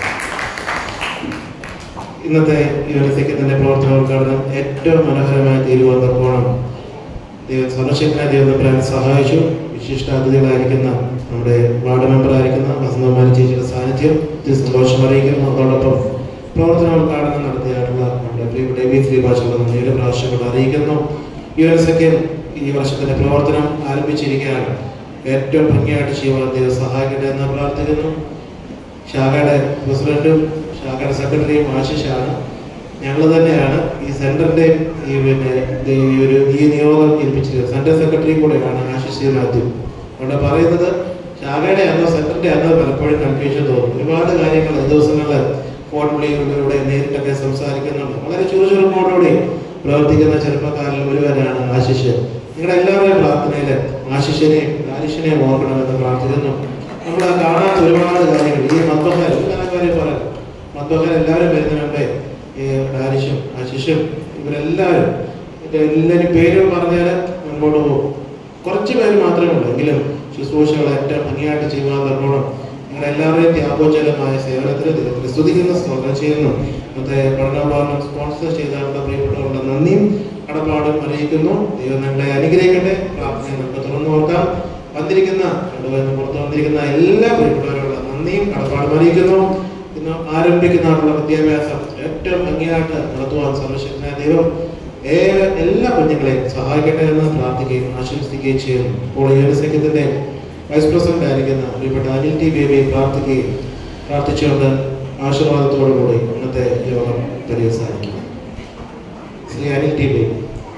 Speaker 2: ഇന്നത്തെ യൂണിസെക്കത്തിന്റെ പ്രവർത്തനോദ്ഘാടനം ഏറ്റവും മനോഹരമായി തീരുവാൻ തക്കോണം ദൈവം സർവശക്തനായ ദൈവത്തമ്പുരാൻ സഹായിച്ചു വിശിഷ്ടാതിഥികളായിരിക്കുന്ന നമ്മുടെ വാർഡ് മെമ്പറായിരിക്കുന്ന വസന്തകുമാരി ചേച്ചിയുടെ സാന്നിധ്യം ഇത് സന്തോഷം അറിയിക്കുന്നു അതോടൊപ്പം പ്രവർത്തനോദ്ഘാടനം നടത്തിയായിട്ടുള്ള നമ്മുടെ പ്രിയപ്പെട്ട വി ശ്രീഭാഷയുടെ നന്ദിയുടെ പ്രാവശ്യങ്ങൾ അറിയിക്കുന്നു യുവനസഖ്യം ഈ വർഷത്തിന്റെ പ്രവർത്തനം ആരംഭിച്ചിരിക്കുകയാണ് ഏറ്റവും ഭംഗിയായിട്ട് ചെയ്യുവാൻ ദൈവം സഹായിക്കട്ടെ എന്ന് പ്രാർത്ഥിക്കുന്നു ശാഖയുടെ പ്രസിഡന്റും ശാഖയുടെ സെക്രട്ടറിയും ആശിഷാണ് ഞങ്ങൾ തന്നെയാണ് ഈ സെന്ററിന്റെ ഈ പിന്നെ ഇത് ഈ ഒരു ഈ നിയോഗം ഏൽപ്പിച്ചിരിക്കുന്നത് സെന്റർ സെക്രട്ടറി കൂടെയാണ് ആശിഷ് മാത്യു അവിടെ പറയുന്നത് ശാഖയുടെ ആണോ സെന്ററിന്റെ ആണോ പലപ്പോഴും കൺഫ്യൂഷൻ തോന്നും ഒരുപാട് കാര്യങ്ങൾ ഈ ദിവസങ്ങളിൽ ഫോൺ വിളികളിലൂടെ നേരിട്ടൊക്കെ സംസാരിക്കുന്നുണ്ട് വളരെ ചുറുചുറുക്കോടുകൂടി പ്രവർത്തിക്കുന്ന ചെറുപ്പക്കാരിൽ ഒരുവരാണ് ആശിഷ് നിങ്ങളുടെ എല്ലാവരുടെയും പ്രാർത്ഥനയിൽ ആശിഷിനെയും ആലിഷിനെയും ഓർക്കണമെന്ന് പ്രാർത്ഥിക്കുന്നു നമ്മൾ കാണാത്ത ഒരുപാട് കാര്യങ്ങൾ ഈ മദ്ബഹർ എല്ലാ കാര്യം പറയാം മദ്ബഹർ എല്ലാവരും വരുന്നതിന് മുമ്പേ ഈ ഡാരിഷും ആശിഷും ഇവരെല്ലാവരും ഇത് എല്ലാവരും പേര് പറഞ്ഞാൽ മുൻപോട്ട് പോകും കുറച്ച് പേര് മാത്രമേ ഉള്ളൂ എങ്കിലും ശുശ്രൂഷകൾ ഏറ്റവും ഭംഗിയായിട്ട് ചെയ്യുവാൻ തന്നോണം നിങ്ങളുടെ എല്ലാവരുടെയും ത്യാഗോചലമായ സേവനത്തിന് ദൈവത്തിന് സ്തുതിക്കുന്ന സ്തോത്രം ചെയ്യുന്നു ഇന്നത്തെ പഠനോപകരണം സ്പോൺസർ ചെയ്താലുള്ള പ്രിയപ്പെട്ടവരുടെ നന്ദിയും കടപ്പാടും അറിയിക്കുന്നു ദൈവം നിങ്ങളെ അനുഗ്രഹിക്കട്ടെ പ്രാർത്ഥന നമുക്ക് തുറന്നു നോക്കാം വന്നിരിക്കുന്ന ഇടവന്ന് പുറത്ത് വന്നിരിക്കുന്ന എല്ലാ പ്രിയപ്പെട്ടവരോടുള്ള നന്ദിയും കടപ്പാടും അറിയിക്കുന്നു ഇന്ന് ആരംഭിക്കുന്നതിനുള്ള വിദ്യാഭ്യാസം ഏറ്റവും ഭംഗിയായിട്ട് നടത്തുവാൻ സർവശക്തനായ ദൈവം ഏ- എല്ലാ കുഞ്ഞുങ്ങളെയും സഹായിക്കട്ടെ എന്ന് പ്രാർത്ഥിക്കുകയും ആശംസിക്കുകയും ചെയ്യുന്നു ഇപ്പോൾ യൂണിസെക്യത്തിന്റെ വൈസ് പ്രസിഡന്റ് ആയിരിക്കുന്ന പ്രിയപ്പെട്ട അനിൽ ടി ബേബി പ്രാർത്ഥിക്കുകയും പ്രാർത്ഥിച്ചുകൊണ്ട് ആശീർവാദത്തോടുകൂടി ഇന്നത്തെ യോഗം പര്യവസാനിക്കും ശ്രീ അനിൽ ടി ബേബി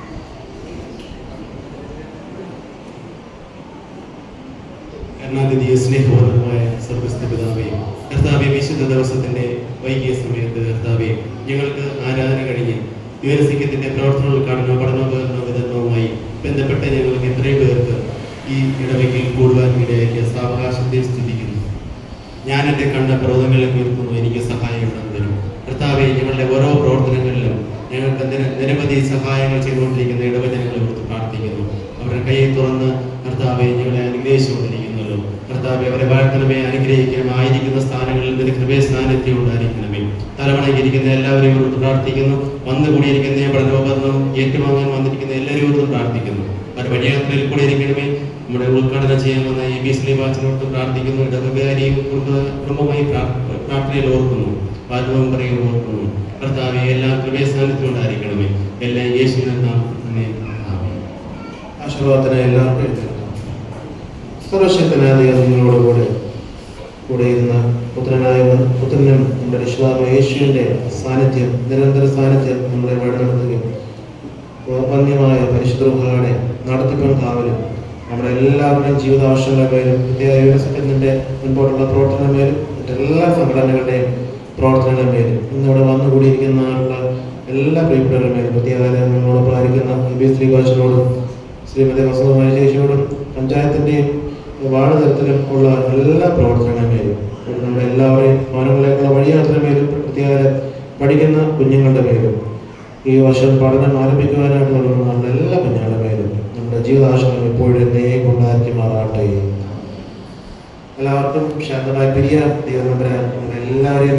Speaker 6: കരുണാനിധിയെ സ്നേഹപൂർണ്ണമായ സ്വർഗസ്ഥ പിതാവേ കർത്താവെ വിശുദ്ധ ദിവസത്തിന്റെ വൈകിയ സമയത്ത് കർത്താവെ ഞങ്ങൾക്ക് ആരാധന കഴിഞ്ഞ് യുവനസിക്കത്തിന്റെ പ്രവർത്തന ഉദ്ഘാടനവും പഠനോപകരണ വിതരണവുമായി ബന്ധപ്പെട്ട ഞങ്ങൾക്ക് എത്രയും പേർക്ക് ഈ ഇടവയ്ക്കിൽ കൂടുവാൻ ഇടയാക്കിയ സാവകാശത്തെ സ്തുതിക്കുന്നു ഞാൻ എൻ്റെ കണ്ട പ്രവർത്തനങ്ങളെ തീർക്കുന്നു എനിക്ക് സഹായം തരും കർത്താവെ ഞങ്ങളുടെ ഓരോ പ്രവർത്തനങ്ങളിലും ഞങ്ങൾക്ക് നിര- നിരവധി സഹായങ്ങൾ ചെയ്തുകൊണ്ടിരിക്കുന്ന ഇടവജനങ്ങളെ കുറിച്ച് പ്രാർത്ഥിക്കുന്നു അവരുടെ കൈയെ തുറന്ന് കർത്താവെ ഞങ്ങളെ അനുഗ്രഹിച്ചുകൊണ്ടിരിക്കുന്നല്ലോ കർത്താവെ അവരെ വാഴ്ത്തണമേ അനുഗ്രഹിക്കണം ആയിരിക്കുന്ന സ്ഥാനങ്ങളിൽ നിന്റെ കൃപയെ സ്ഥാനത്തെ ഉണ്ടായിരിക്കണമേ തലവണയിരിക്കുന്ന എല്ലാവരെയും കുറിച്ച് പ്രാർത്ഥിക്കുന്നു വന്നു കൂടിയിരിക്കുന്ന പഠനോപകരണം ഏറ്റുവാങ്ങാൻ വന്നിരിക്കുന്ന എല്ലാവരെയും കുറിച്ച് പ്രാർത്ഥിക്കുന്നു അവർ വഴിയാത്രയിൽ കൂടി ഇരിക്കണമേ നമ്മുടെ ഉദ്ഘാടനം ചെയ്യാൻ വന്ന എ ബി ശ്രീവാച്ചനോട് പ്രാർത്ഥിക്കുന്നു ഇടവകാരിയും കുടുംബ കുടുംബമായി പ്രാർ- പ്രാർത്ഥനയിൽ ഓർക്കുന്നു വാഗ്ദവും പറയും ഓർക്കുന്നു കർത്താവെ എല്ലാ കൃപയ സ്ഥാനത്തും ഉണ്ടായിരിക്കണമേ എല്ലാം യേശുവിനെ നാം തന്നെ ആമേൻ.
Speaker 2: ആശീർവാദത്തിന് എല്ലാവർക്കും എഴുതിയിട്ടുണ്ട് സർവശക്തനായ ദൈവം നിങ്ങളോട് കൂടെ കൂടെ ഇരുന്ന പുത്രനായ പുത്രനും നമ്മുടെ രക്ഷിതാവ് യേശുവിൻ്റെ സാന്നിധ്യം നിരന്തര സാന്നിധ്യം നമ്മളെ വഴിനടത്തുകയും വന്യമായ പരിശുദ്ധ റുഹാടെ നടത്തിപ്പും കാവലും നമ്മുടെ എല്ലാവരുടെയും ജീവിതാവശ്യങ്ങളുടെ പേരും പ്രത്യേക യുവസംഘത്തിൻ്റെ മുൻപോട്ടുള്ള പ്രവർത്തന മേലും മറ്റെല്ലാ സംഘടനകളുടെയും പ്രവർത്തനങ്ങളുടെ മേലും ഇന്നിവിടെ വന്നുകൂടിയിരിക്കുന്ന ആളുള്ള എല്ലാ പ്രിയപ്പെട്ടവരുടെ മേലും പ്രത്യേക നമ്മളോട് പാലിക്കുന്ന എ ബി ശ്രീഭാഷനോടും ശ്രീമതി വസന്തമായ ചേച്ചിയോടും പഞ്ചായത്തിൻ്റെയും വാർഡ് തലത്തിലും ഉള്ള എല്ലാ പ്രവർത്തനങ്ങളുടെ മേലും നമ്മുടെ എല്ലാവരെയും ഭവനങ്ങളിലേക്കുള്ള വഴിയാത്ര മേലും പ്രത്യേക പഠിക്കുന്ന കുഞ്ഞുങ്ങളുടെ മേലും ഈ വർഷം പഠനം ആരംഭിക്കുവാനായിട്ട് തുടങ്ങുന്ന നമ്മുടെ എല്ലാ കുഞ്ഞുങ്ങളുടെ മേലും നമ്മുടെ ജീവിതാശയങ്ങൾ എപ്പോഴും എന്നേ കൊണ്ടായിരിക്കും മാറാട്ടെ എല്ലാവർക്കും ശാന്തമായ പിരിയ ദൈവം നമ്മുടെ എല്ലാവരെയും